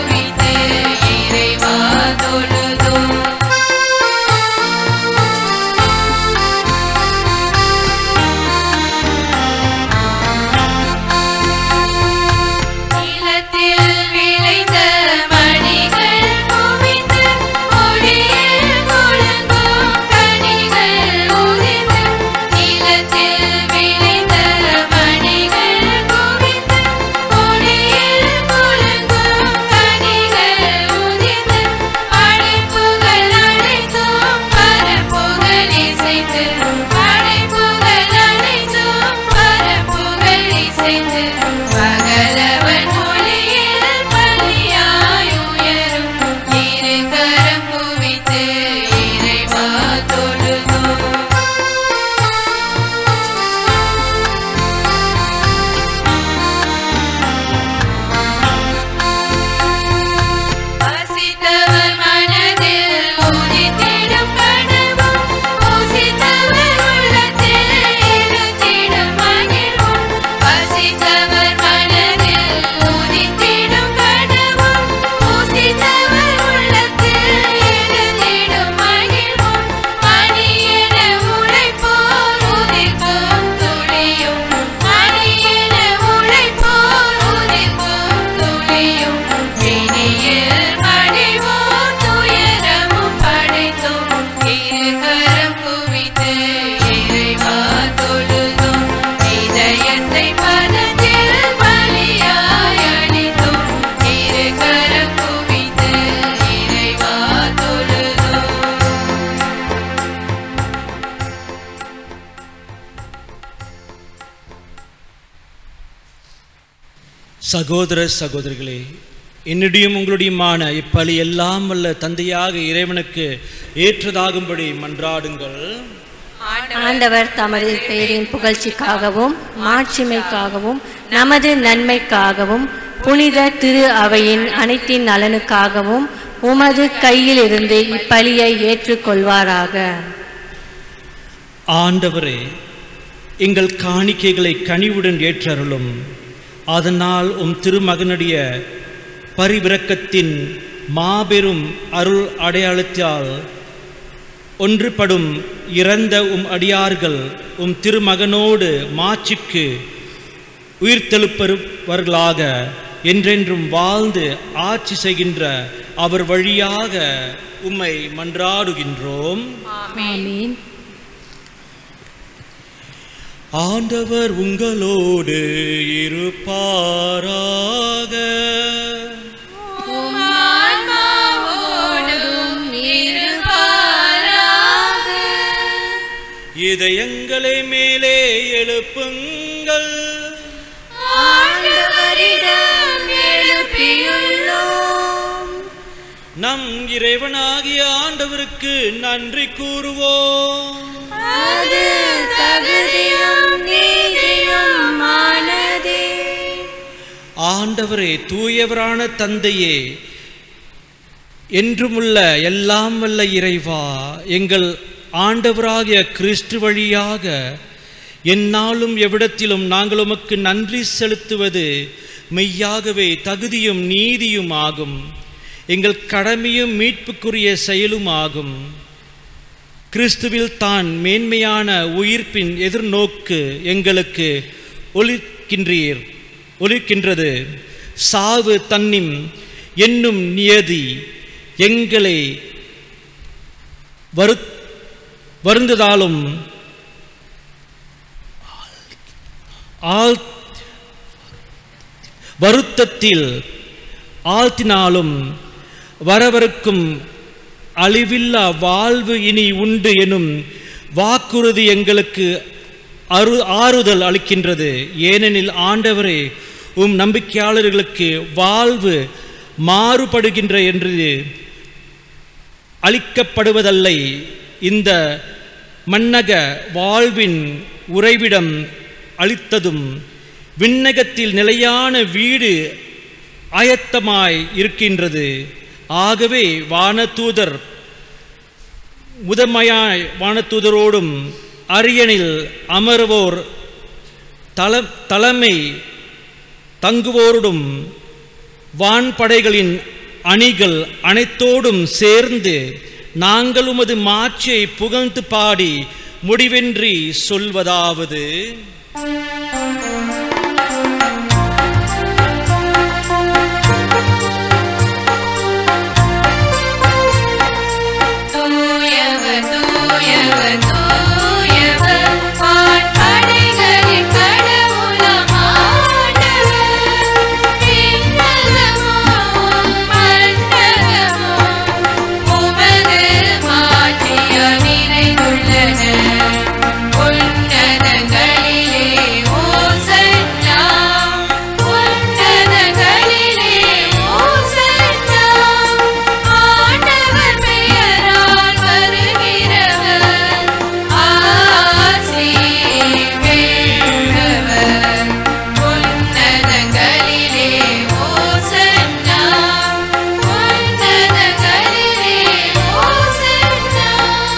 சகோதர சகோதரிகளே என்னுடையும் உங்களுடையுமான இப்பலி எல்லாம் வல்ல தந்தையாக இறைவனுக்கு ஏற்றதாகும்படி மன்றாடுங்கள் ஆண்டவர் தமது பெயரின் புகழ்ச்சிக்காகவும் மாட்சிமைக்காகவும் நமது நன்மைக்காகவும் புனித திரு அவையின் அனைத்தின் நலனுக்காகவும் உமது கையிலிருந்து இப்பலியை ஏற்றுக்கொள்வாராக ஆண்டவரே எங்கள் காணிக்கைகளை கனிவுடன் ஏற்றருளும் அதனால் உம் திருமகனுடைய பரிவிரக்கத்தின் மாபெரும் அருள் அடையாளத்தால் ஒன்றுபடும் இறந்த உம் அடியார்கள் உம் திருமகனோடு மாட்சிக்கு உயிர்த்தெழுப்பவர்களாக என்றென்றும் வாழ்ந்து ஆட்சி செய்கின்ற அவர் வழியாக உம்மை மன்றாடுகின்றோம் ஆமீன் ஆண்டவர் உங்களோடு இருப்பாராக இதயங்களை மேலே எழுப்புங்கள் நம் இறைவனாகிய ஆண்டவருக்கு நன்றி கூறுவோம் ஆண்டவரே தூயவரான தந்தையே என்றுமுள்ள எல்லாம் வல்ல இறைவா எங்கள் ஆண்டவராகிய கிறிஸ்து வழியாக எந்நாளும் எவ்விடத்திலும் நாங்கள் உமக்கு நன்றி செலுத்துவது மெய்யாகவே தகுதியும் நீதியும் ஆகும் எங்கள் கடமையும் மீட்புக்குரிய செயலும் ஆகும் கிறிஸ்துவில் தான் மேன்மையான உயிர்ப்பின் எதிர்நோக்கு எங்களுக்கு ஒலிக்கின்றீர் ஒலிக்கின்றது சாவு தன்னிம் என்னும் நியதி எங்களை வரு வருந்ததாலும் ஆழ் வருத்தத்தில் ஆழ்த்தினாலும் வரவிருக்கும் அழிவில்லா வாழ்வு இனி உண்டு எனும் வாக்குறுதி எங்களுக்கு அரு ஆறுதல் அளிக்கின்றது ஏனெனில் ஆண்டவரே உம் நம்பிக்கையாளர்களுக்கு வாழ்வு மாறுபடுகின்ற என்று அளிக்கப்படுவதல்லை இந்த மன்னக வாழ்வின் உறைவிடம் அளித்ததும் விண்ணகத்தில் நிலையான வீடு ஆயத்தமாய் இருக்கின்றது ஆகவே வானதூதர் முதன்மையாய் வானதூதரோடும் அரியணில் அமர்வோர் தல தலைமை தங்குவோரோடும் வான்படைகளின் அணிகள் அனைத்தோடும் சேர்ந்து நாங்கள் உமது மாட்சியை புகழ்ந்து பாடி முடிவின்றி சொல்வதாவது தூயவர் தூயவர் தூயவர் வான்படைகளின் கடவுளாம் ஆண்டவர். விண்ணகமும் மண்ணகமும் உமது மாட்சியால் நிறைந்துள்ளன. உன்னதங்களிலே ஓசன்னா, உன்னதங்களிலே ஓசன்னா. ஆண்டவர் பெயரால் வருகிறவர், ஆசி பெற்றவர். உன்னதங்களிலே ஓசன்னா, உன்னதங்களிலே ஓசன்னா.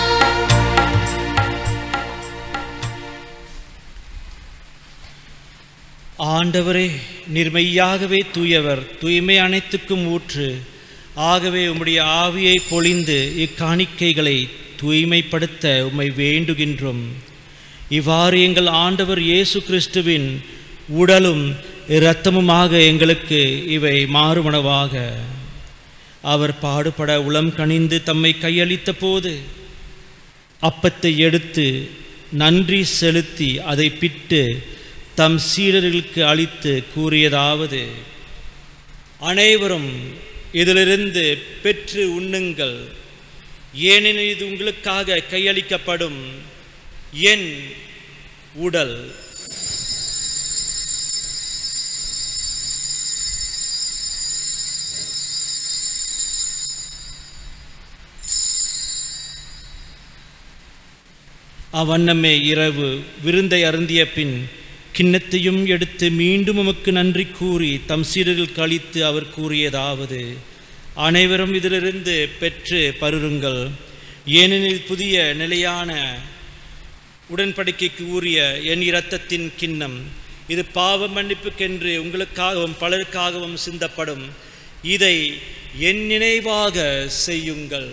ஆண்டவரே நிர்மையாகவே தூயவர் தூய்மை அனைத்துக்கும் ஊற்று ஆகவே உம்முடைய ஆவியை பொழிந்து இக்காணிக்கைகளை தூய்மைப்படுத்த உம்மை வேண்டுகின்றோம் இவ்வாறு எங்கள் ஆண்டவர் இயேசு கிறிஸ்துவின் உடலும் இரத்தமுமாக எங்களுக்கு இவை மாறுமனவாக அவர் பாடுபட உளம் கனிந்து தம்மை கையளித்த போது அப்பத்தை எடுத்து நன்றி செலுத்தி அதை பிட்டு தம் சீடர்களுக்கு அளித்து கூறியதாவது அனைவரும் இதிலிருந்து பெற்று உண்ணுங்கள் ஏனெனில் இது உங்களுக்காக கையளிக்கப்படும் என் உடல் அவ்வண்ணமே இரவு விருந்தை அருந்திய பின் கிண்ணத்தையும் எடுத்து மீண்டும் உமக்கு நன்றி கூறி தம் சீடர்கள் கழித்து அவர் கூறியதாவது அனைவரும் இதிலிருந்து பெற்று பருருங்கள் ஏனெனில் புதிய நிலையான உடன்படிக்கைக்கு உரிய என் இரத்தத்தின் கிண்ணம் இது பாவ மன்னிப்புக்கென்று உங்களுக்காகவும் பலருக்காகவும் சிந்தப்படும் இதை என் நினைவாக செய்யுங்கள்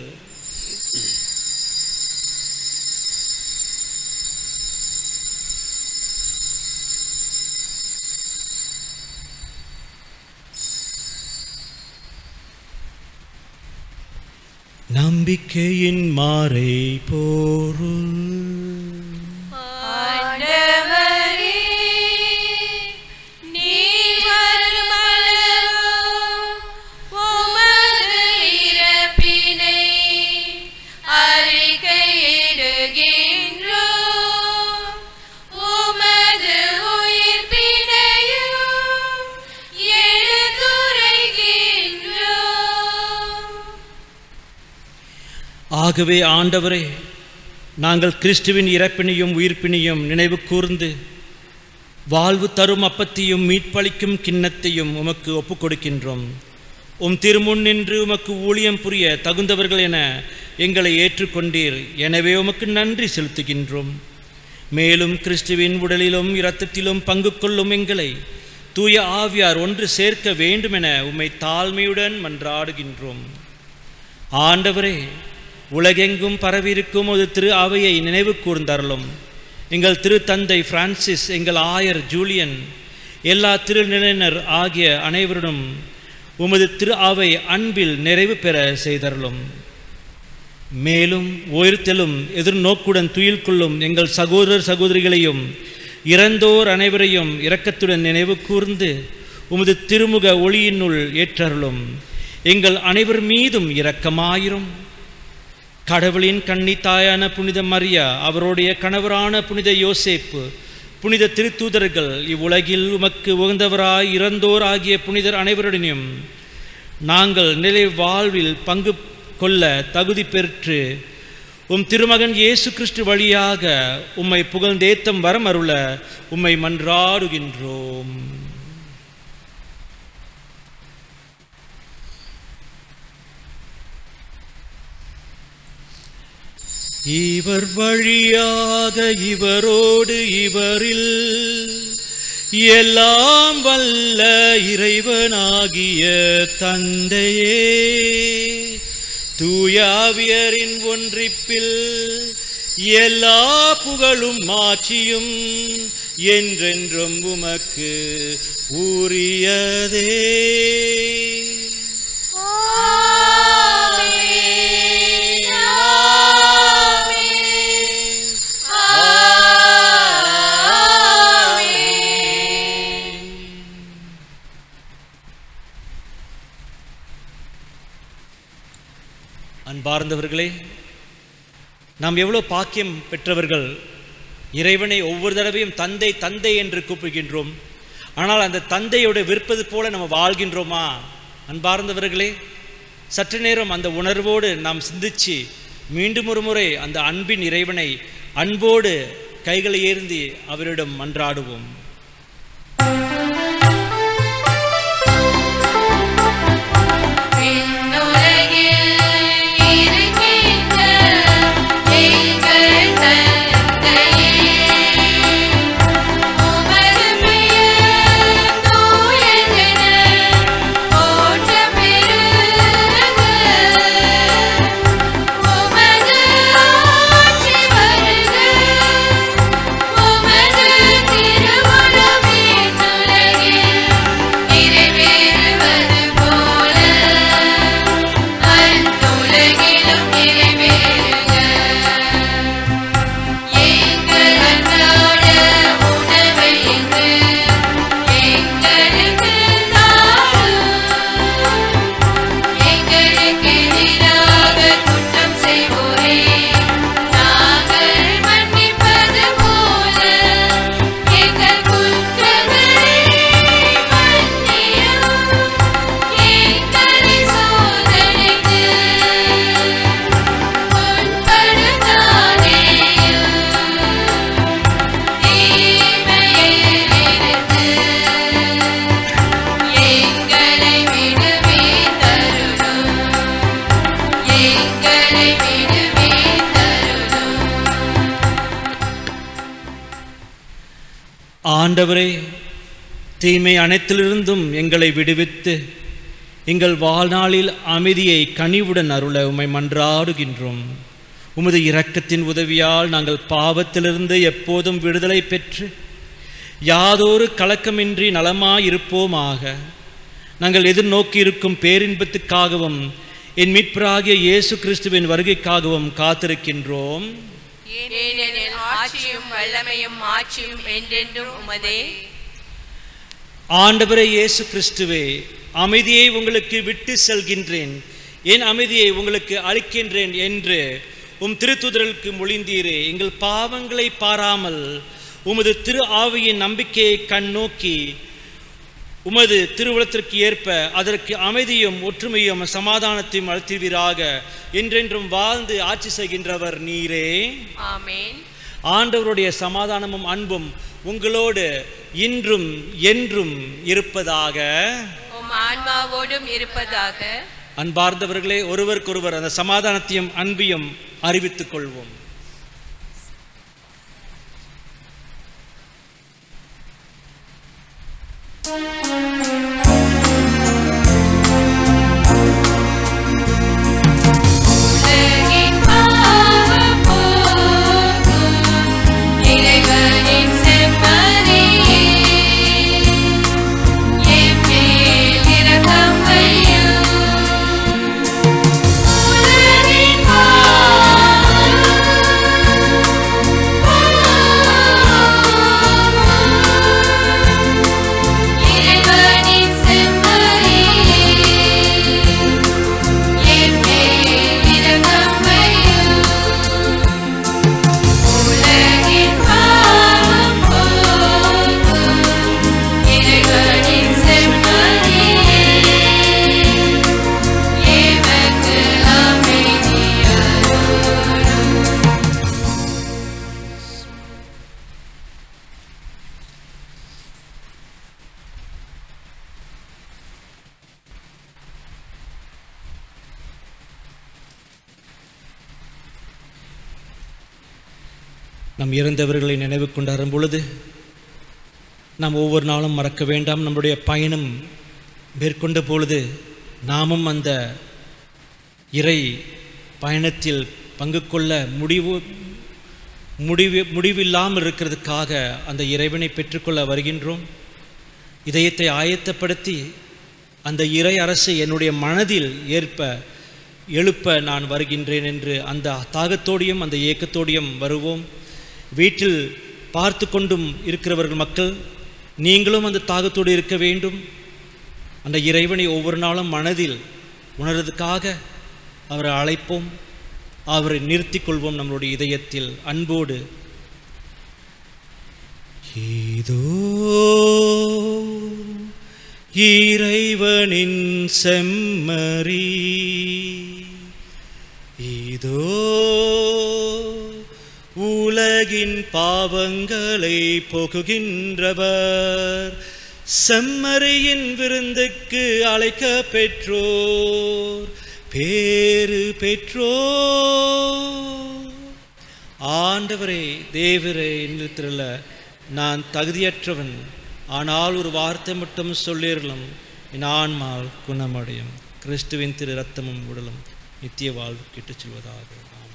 நம்பிக்கையின் மாறை போருள் ஆண்டவரே நீர் வருமளவோ உமது இறப்பினை அறிக்கையிடுகின்றோம் உமது உயிர்ப்பினையும் எடுத்துரைக்கின்றோம் ஆகவே ஆண்டவரே நாங்கள் கிறிஸ்துவின் இறப்பினையும் உயிர்ப்பினையும் நினைவு கூர்ந்து வாழ்வு தரும் அப்பத்தையும் மீட்பளிக்கும் கிண்ணத்தையும் உமக்கு ஒப்புக் கொடுக்கின்றோம் உம் திருமுன் நின்று உமக்கு ஊழியம் புரிய தகுந்தவர்கள் என எங்களை ஏற்றுக்கொண்டீர் எனவே உமக்கு நன்றி செலுத்துகின்றோம் மேலும் கிறிஸ்துவின் உடலிலும் இரத்தத்திலும் பங்கு கொள்ளும் எங்களை தூய ஆவியார் ஒன்று சேர்க்க வேண்டுமென உம்மை தாழ்மையுடன் மன்றாடுகின்றோம் ஆண்டவரே உலகெங்கும் பரவியிருக்கும் ஒரு திரு அவையை நினைவு கூர்ந்தருளும் எங்கள் திரு தந்தை பிரான்சிஸ் எங்கள் ஆயர் ஜூலியன் எல்லா திருநிலையினர் ஆகிய அனைவருடன் உமது திரு அவை அன்பில் நிறைவு பெற செய்தருளும் மேலும் உயிர்த்தெலும் எதிர்நோக்குடன் துயில் கொள்ளும் எங்கள் சகோதரர் சகோதரிகளையும் இறந்தோர் அனைவரையும் இரக்கத்துடன் நினைவு கூர்ந்து உமது திருமுக ஒளியினுள் ஏற்றருளும் எங்கள் அனைவர் மீதும் இரக்கமாயிரும் கடவுளின் கன்னித்தாயான புனித மரியா அவருடைய கணவரான புனித யோசேப்பு புனித திருத்தூதர்கள் இவ்வுலகில் உமக்கு உகந்தவராய் இறந்தோர் ஆகிய புனிதர் அனைவருடனும் நாங்கள் நிலை வாழ்வில் பங்கு கொள்ள தகுதி பெற்று உம் திருமகன் இயேசு கிறிஸ்து வழியாக உம்மை புகழ்ந்தேத்தம் வரம் அருள உம்மை மன்றாடுகின்றோம் இவர் வழியாக இவரோடு இவரில் எல்லாம் வல்ல இறைவனாகிய தந்தையே தூயாவியரின் ஒன்றிப்பில் எல்லா புகழும் மாட்சியும் என்றென்றும் உமக்கு உரியதே அன்பார்ந்தவர்களே நாம் எவ்வளோ பாக்கியம் பெற்றவர்கள் இறைவனை ஒவ்வொரு தடவையும் தந்தை தந்தை என்று கூப்பிடுகின்றோம் ஆனால் அந்த தந்தையோட விற்பது போல நம்ம வாழ்கின்றோமா அன்பார்ந்தவர்களே சற்று நேரம் அந்த உணர்வோடு நாம் சிந்திச்சு மீண்டும் ஒரு முறை அந்த அன்பின் இறைவனை அன்போடு கைகளை ஏந்தி அவரிடம் மன்றாடுவோம் விண்ணுலகில் இருக்கின்ற எங்கள் தந்தையே, உமது பெயர் தூயதென போற்றப் பெறுக. உமது ஆட்சி வருக. உமது திருவுளம் ஆண்டவரே தீமை அனைத்திலிருந்தும் எங்களை விடுவித்து எங்கள் வாழ்நாளில் அமைதியை கனிவுடன் அருள உம்மை மன்றாடுகின்றோம் உமது இரக்கத்தின் உதவியால் நாங்கள் பாவத்திலிருந்து எப்போதும் விடுதலை பெற்று யாதொரு கலக்கமின்றி நலமாயிருப்போமாக நாங்கள் எதிர்நோக்கி இருக்கும் பேரின்பத்துக்காகவும் என் மீட்பராகிய இயேசு கிறிஸ்துவின் வருகைக்காகவும் காத்திருக்கின்றோம் ஏனெனில் ஆட்சியும் வல்லமையும் ஆட்சியும் என்றென்றும் உமதே ஆண்டவரே இயேசு கிறிஸ்துவே அமைதியை உங்களுக்கு விட்டு செல்கின்றேன் என் அமைதியை உங்களுக்கு அளிக்கின்றேன் என்று உம் திருத்துதலுக்கு மொழிந்தீரே எங்கள் பாவங்களை பாராமல் உமது திரு ஆவியின் நம்பிக்கையை கண்ணோக்கி உமது திருவுளத்திற்கு ஏற்ப அதற்கு அமைதியும் ஒற்றுமையும் சமாதானத்தையும் அழுத்துவீராக என்றென்றும் வாழ்ந்து ஆட்சி செய்கின்றவர் நீரே ஆமென் ஆண்டவருடைய சமாதானமும் அன்பும் உங்களோடு இன்றும் என்றும் இருப்பதாக உம் ஆன்மாவோடும் இருப்பதாக அன்பார்ந்தவர்களே ஒருவருக்கொருவர் அந்த சமாதானத்தையும் அன்பையும் அறிவித்துக் கொள்வோம் உலகின் பாவம் போக்கும் இறைவனின் செம்மறியே என் மேல் இரக்கம் வையும் உலகின் பாவம் இறைவனின் செம்மறியே என் மேல் இரக்கம் வையும் உலகின் பாவம் போக்கும் இறைவனின் செம்மறியே எமக்கு அமைதியருளும் நம் இறந்தவர்களை நினைவு கொண்டாடும் பொழுது நாம் ஒவ்வொரு நாளும் மறக்க வேண்டாம் நம்முடைய பயணம் மேற்கொண்ட பொழுது நாமும் அந்த இறை பயணத்தில் பங்கு கொள்ள முடிவு முடிவு முடிவில்லாமல் இருக்கிறதுக்காக அந்த இறைவனை பெற்றுக்கொள்ள வருகின்றோம் இதயத்தை ஆயத்தப்படுத்தி அந்த இறை அரசை என்னுடைய மனதில் ஏற்ப எழுப்ப நான் வருகின்றேன் என்று அந்த தாகத்தோடையும் அந்த ஏக்கத்தோடையும் வருவோம் வீட்டில் பார்த்து கொண்டும் இருக்கிறவர்கள் மக்கள் நீங்களும் அந்த தாகத்தோடு இருக்க வேண்டும் அந்த இறைவனை ஒவ்வொரு நாளும் மனதில் உணர்வதற்காக அவரை அழைப்போம் அவரை நிறுத்திக் கொள்வோம் நம்மளுடைய இதயத்தில் அன்போடு இதோ இறைவனின் செம்மறி இதோ உலகின் பாவங்களை போக்குகின்றவர் செம்மறியின் விருந்துக்கு அழைக்க பெற்றோர் பேறு பெற்றோர் ஆண்டவரே தேவரே என்னிடத்திலுள்ள நான் தகுதியற்றவன் ஆனால் ஒரு வார்த்தை மட்டும் சொல்லிடலாம் என் ஆன்மால் குணமடையும் கிறிஸ்துவின் திரு ரத்தமும் உடலும் நித்திய வாழ்வு கிட்டுச் செல்வதாக ஆமென்.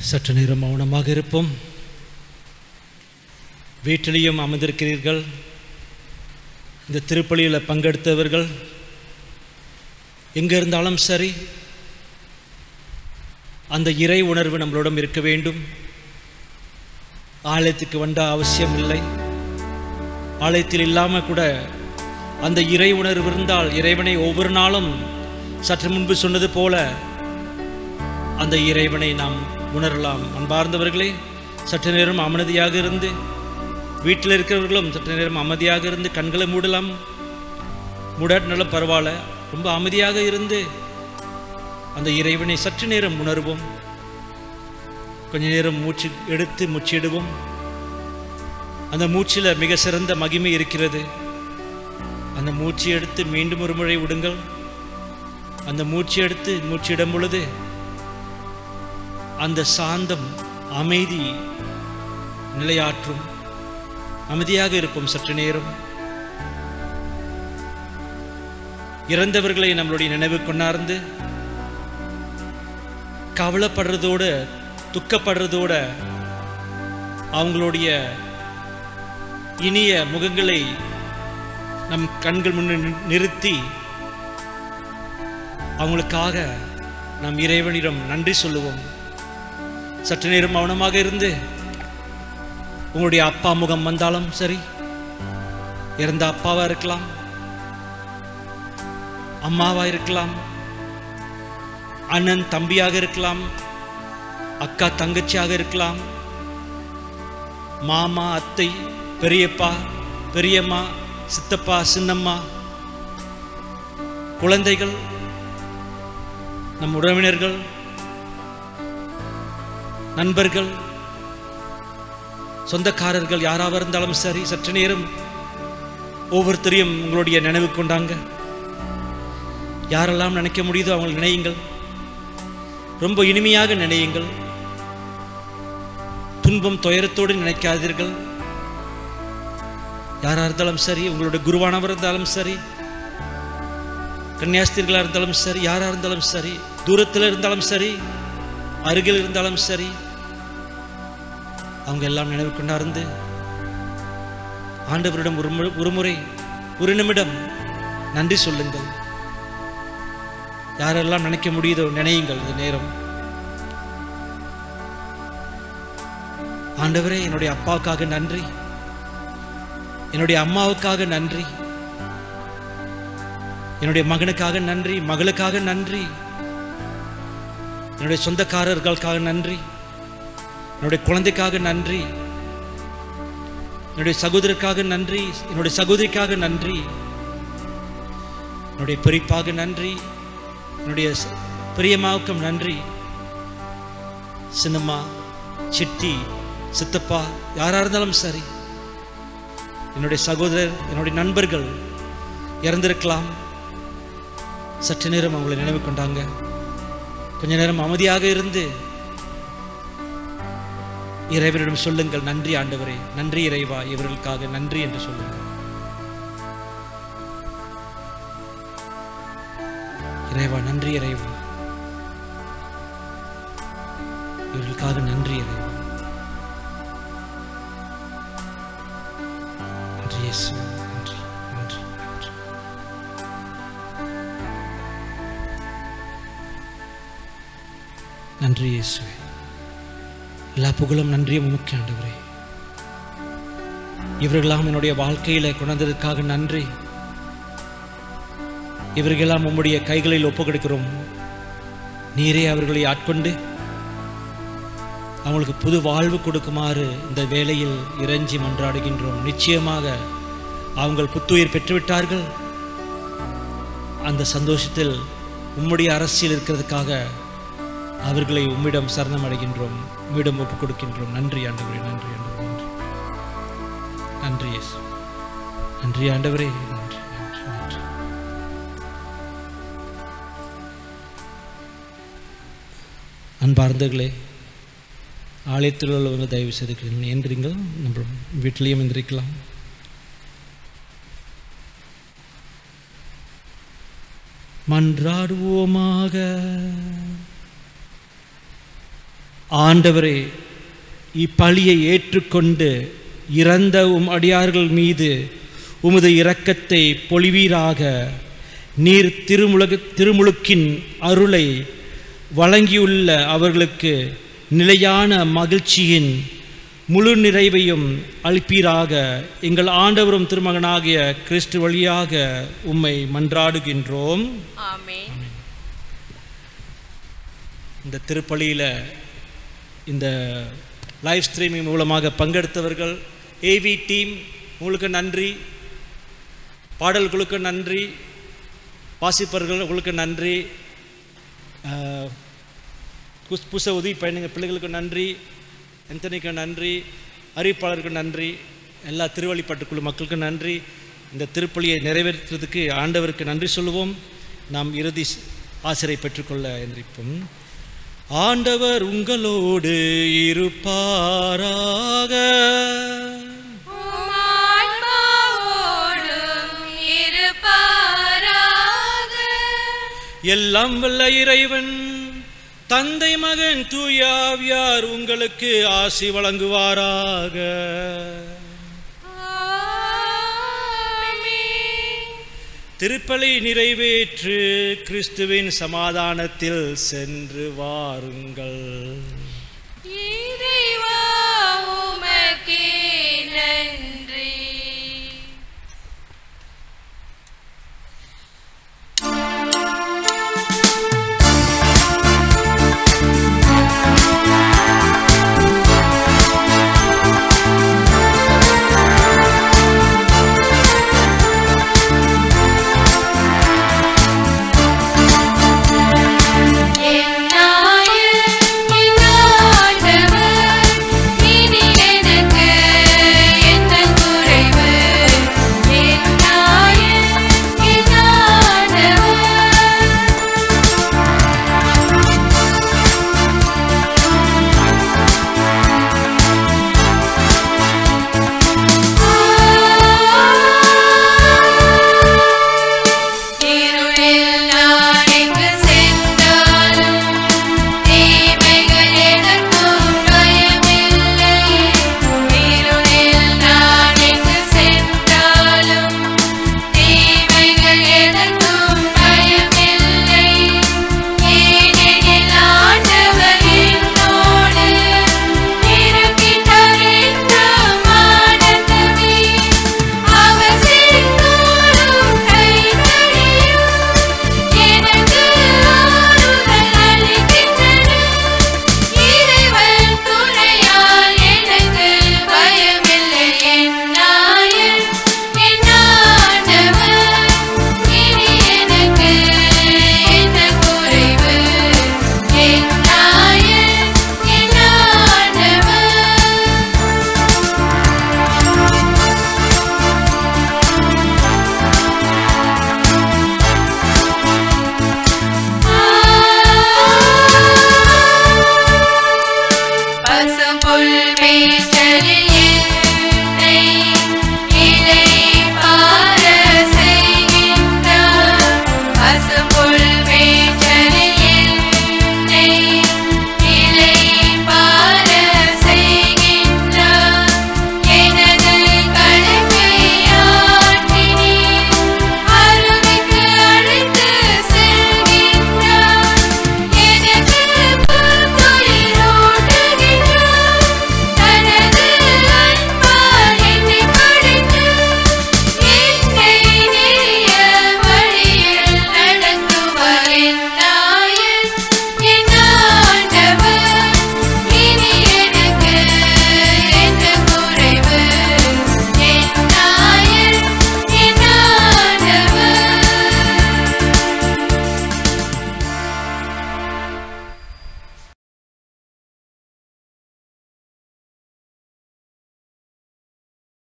சற்று நேரம் மௌனமாக இருப்போம் வீட்டிலையும் அமர்ந்திருக்கிறீர்கள் இந்த திருப்பலியில் பங்கெடுத்தவர்கள் எங்கே இருந்தாலும் சரி அந்த இறை உணர்வு நம்மளோடும் இருக்க வேண்டும் ஆலயத்துக்கு வந்த அவசியம் இல்லை ஆலயத்தில் இல்லாமல் கூட அந்த இறை உணர்வு இருந்தால் இறைவனை ஒவ்வொரு நாளும் சற்று முன்பு சொன்னது போல அந்த இறைவனை நாம் உணரலாம் அன்பார்ந்தவர்களே சற்று நேரம் அமைதியாக இருந்து வீட்டில் இருக்கிறவர்களும் சற்று நேரம் அமைதியாக இருந்து கண்களை மூடலாம் மூடாட்டினாலும் பரவாயில்ல ரொம்ப அமைதியாக இருந்து அந்த இறைவனை சற்று நேரம் உணர்வோம் கொஞ்ச நேரம் மூச்சு எடுத்து மூச்சிடுவோம் அந்த மூச்சில் மிக சிறந்த மகிமை இருக்கிறது அந்த மூச்சு எடுத்து மீண்டும் ஒரு முறை விடுங்கள் அந்த மூச்சு எடுத்து மூச்சிடும் பொழுது அந்த சாந்தம் அமைதி நிலையாற்றும் அமைதியாக இருப்போம் சற்று நேரம் இறந்தவர்களை நம்மளுடைய நினைவு கொண்டார்ந்து கவலைப்படுறதோட துக்கப்படுறதோட அவங்களுடைய இனிய முகங்களை நம் கண்கள் முன்னு நி- நிறுத்தி அவங்களுக்காக நம் இறைவனிடம் நன்றி சொல்லுவோம் சற்று நேரம் மௌனமாக இருந்து உங்களுடைய அப்பா முகம் வந்தாலும் சரி இறந்த அப்பாவா இருக்கலாம் அம்மாவா இருக்கலாம் அண்ணன் தம்பியாக இருக்கலாம் அக்கா தங்கச்சியாக இருக்கலாம் மாமா அத்தை பெரியப்பா பெரியம்மா சித்தப்பா சின்னம்மா குழந்தைகள் நம் உறவினர்கள் நண்பர்கள் சொந்தக்காரர்கள் யாராக இருந்தாலும் சரி சற்று நேரம் ஒவ்வொருத்தரையும் உங்களுடைய நினைவு கொண்டாங்க யாரெல்லாம் நினைக்க முடியுதோ அவங்களை நினையுங்கள் ரொம்ப இனிமையாக நினையுங்கள் துன்பம் துயரத்தோடு நினைக்காதீர்கள் யாராக இருந்தாலும் சரி உங்களுடைய குருவானவர் இருந்தாலும் சரி கன்னியாஸ்திரிகளாக இருந்தாலும் சரி யாராக இருந்தாலும் சரி தூரத்தில் இருந்தாலும் சரி அருகில் இருந்தாலும் சரி அவங்க எல்லாம் நினைவு கொண்டார்ந்து ஆண்டவரிடம் ஒரு மு- ஒரு முறை ஒரு நிமிடம் நன்றி சொல்லுங்கள் யாரெல்லாம் நினைக்க முடியுதோ நினையுங்கள் இந்த நேரம் ஆண்டவரே என்னுடைய அப்பாவுக்காக நன்றி என்னுடைய அம்மாவுக்காக நன்றி என்னுடைய மகனுக்காக நன்றி மகளுக்காக நன்றி என்னுடைய சொந்தக்காரர்களுக்காக நன்றி என்னுடைய குழந்தைக்காக நன்றி என்னுடைய சகோதரருக்காக நன்றி என்னுடைய சகோதரிக்காக நன்றி என்னுடைய பெரியப்பாக நன்றி என்னுடைய ச- பெரியம்மாவுக்கும் நன்றி சின்னம்மா சித்தி சித்தப்பா யாராக இருந்தாலும் சரி என்னுடைய சகோதரர் என்னுடைய நண்பர்கள் இறந்திருக்கலாம் சற்று நேரம் அவங்களை நினைவு கொண்டாங்க கொஞ்ச நேரம் அமைதியாக இருந்து இறைவனிடம் சொல்லுங்கள் நன்றி ஆண்டவரே நன்றி இறைவா இவர்களுக்காக நன்றி என்று சொல்லுங்கள் இறைவா நன்றி இறைவா இவர்களுக்காக நன்றி இறைவா நன்றி இயேசு நன்றி நன்றி நன்றி நன்றி இயேசுவே எல்லா புகழும் நன்றியும் உமக்கு ஆண்டவரே இவர்களெல்லாம் என்னுடைய வாழ்க்கையில கொண்டதற்காக நன்றி இவர்களெல்லாம் உம்முடைய கைகளில் ஒப்புக்கொடுக்கிறோம் நீரே அவர்களை ஆட்கொண்டு அவங்களுக்கு புது வாழ்வு கொடுக்குமாறு இந்த வேளையில் இறைஞ்சி மன்றாடுகின்றோம் நிச்சயமாக அவங்க புத்துயிர் பெற்றுவிட்டார்கள் அந்த சந்தோஷத்தில் உம்முடைய அரசியல் இருக்கிறதுக்காக அவர்களை உம்மிடம் சரணம் அடைகின்றோம் உம்மிடம் ஒப்புக் கொடுக்கின்றோம் நன்றி ஆண்டவரே நன்றி ஆண்டவரே நன்றி நன்றி இயேசு நன்றி ஆண்டவரே நன்றி நன்றி நன்றி அன்பார்ந்தர்களே ஆலயத்தில் உள்ளவங்க தயவு செய்து எந்திரிங்கள் நம்ம வீட்டிலையும் எந்திரிக்கலாம் மன்றாடுவோமாக ஆண்டவரே இப்பலியை ஏற்றுக்கொண்டு இறந்த உம் அடியார்கள் மீது உமது இரக்கத்தை பொழிவீராக நீர் திருமுலகு திருமுழுக்கின் அருளை வழங்கியுள்ள அவர்களுக்கு நிலையான மகிழ்ச்சியின் முழு நிறைவையும் அளிப்பீராக எங்கள் ஆண்டவரும் திருமகனாகிய கிறிஸ்து வழியாக உம்மை மன்றாடுகின்றோம் ஆமென் இந்த திருப்பலியில் இந்த லைவ் ஸ்ட்ரீமிங் மூலமாக பங்கெடுத்தவர்கள் ஏவி டீம் உங்களுக்கு நன்றி பாடல்களுக்கு நன்றி வாசிப்பவர்கள் உங்களுக்கு நன்றி ஆஹ், புஸ்- புச உதவி பயணிங்க பிள்ளைகளுக்கு நன்றி எந்தனிக்கு நன்றி அறிவிப்பாளருக்கு நன்றி எல்லா திருவள்ளிப்பட்டு குழு மக்களுக்கு நன்றி இந்த திருப்பலியை நிறைவேற்றுறதுக்கு ஆண்டவருக்கு நன்றி சொல்லுவோம் நாம் இறுதி ஸ்- ஆசிரியை பெற்றுக்கொள்ள எந்திரிப்போம் ஆண்டவர் உங்களோடு இருப்பாராக ஆன்மாவோடும் இருப்பாராக எல்லாம் வல்ல இறைவன் தந்தை மகன் தூயாவியார் உங்களுக்கு ஆசி வழங்குவாராக திருப்பலி நிறைவேற்று கிறிஸ்துவின் சமாதானத்தில் சென்று வாருங்கள்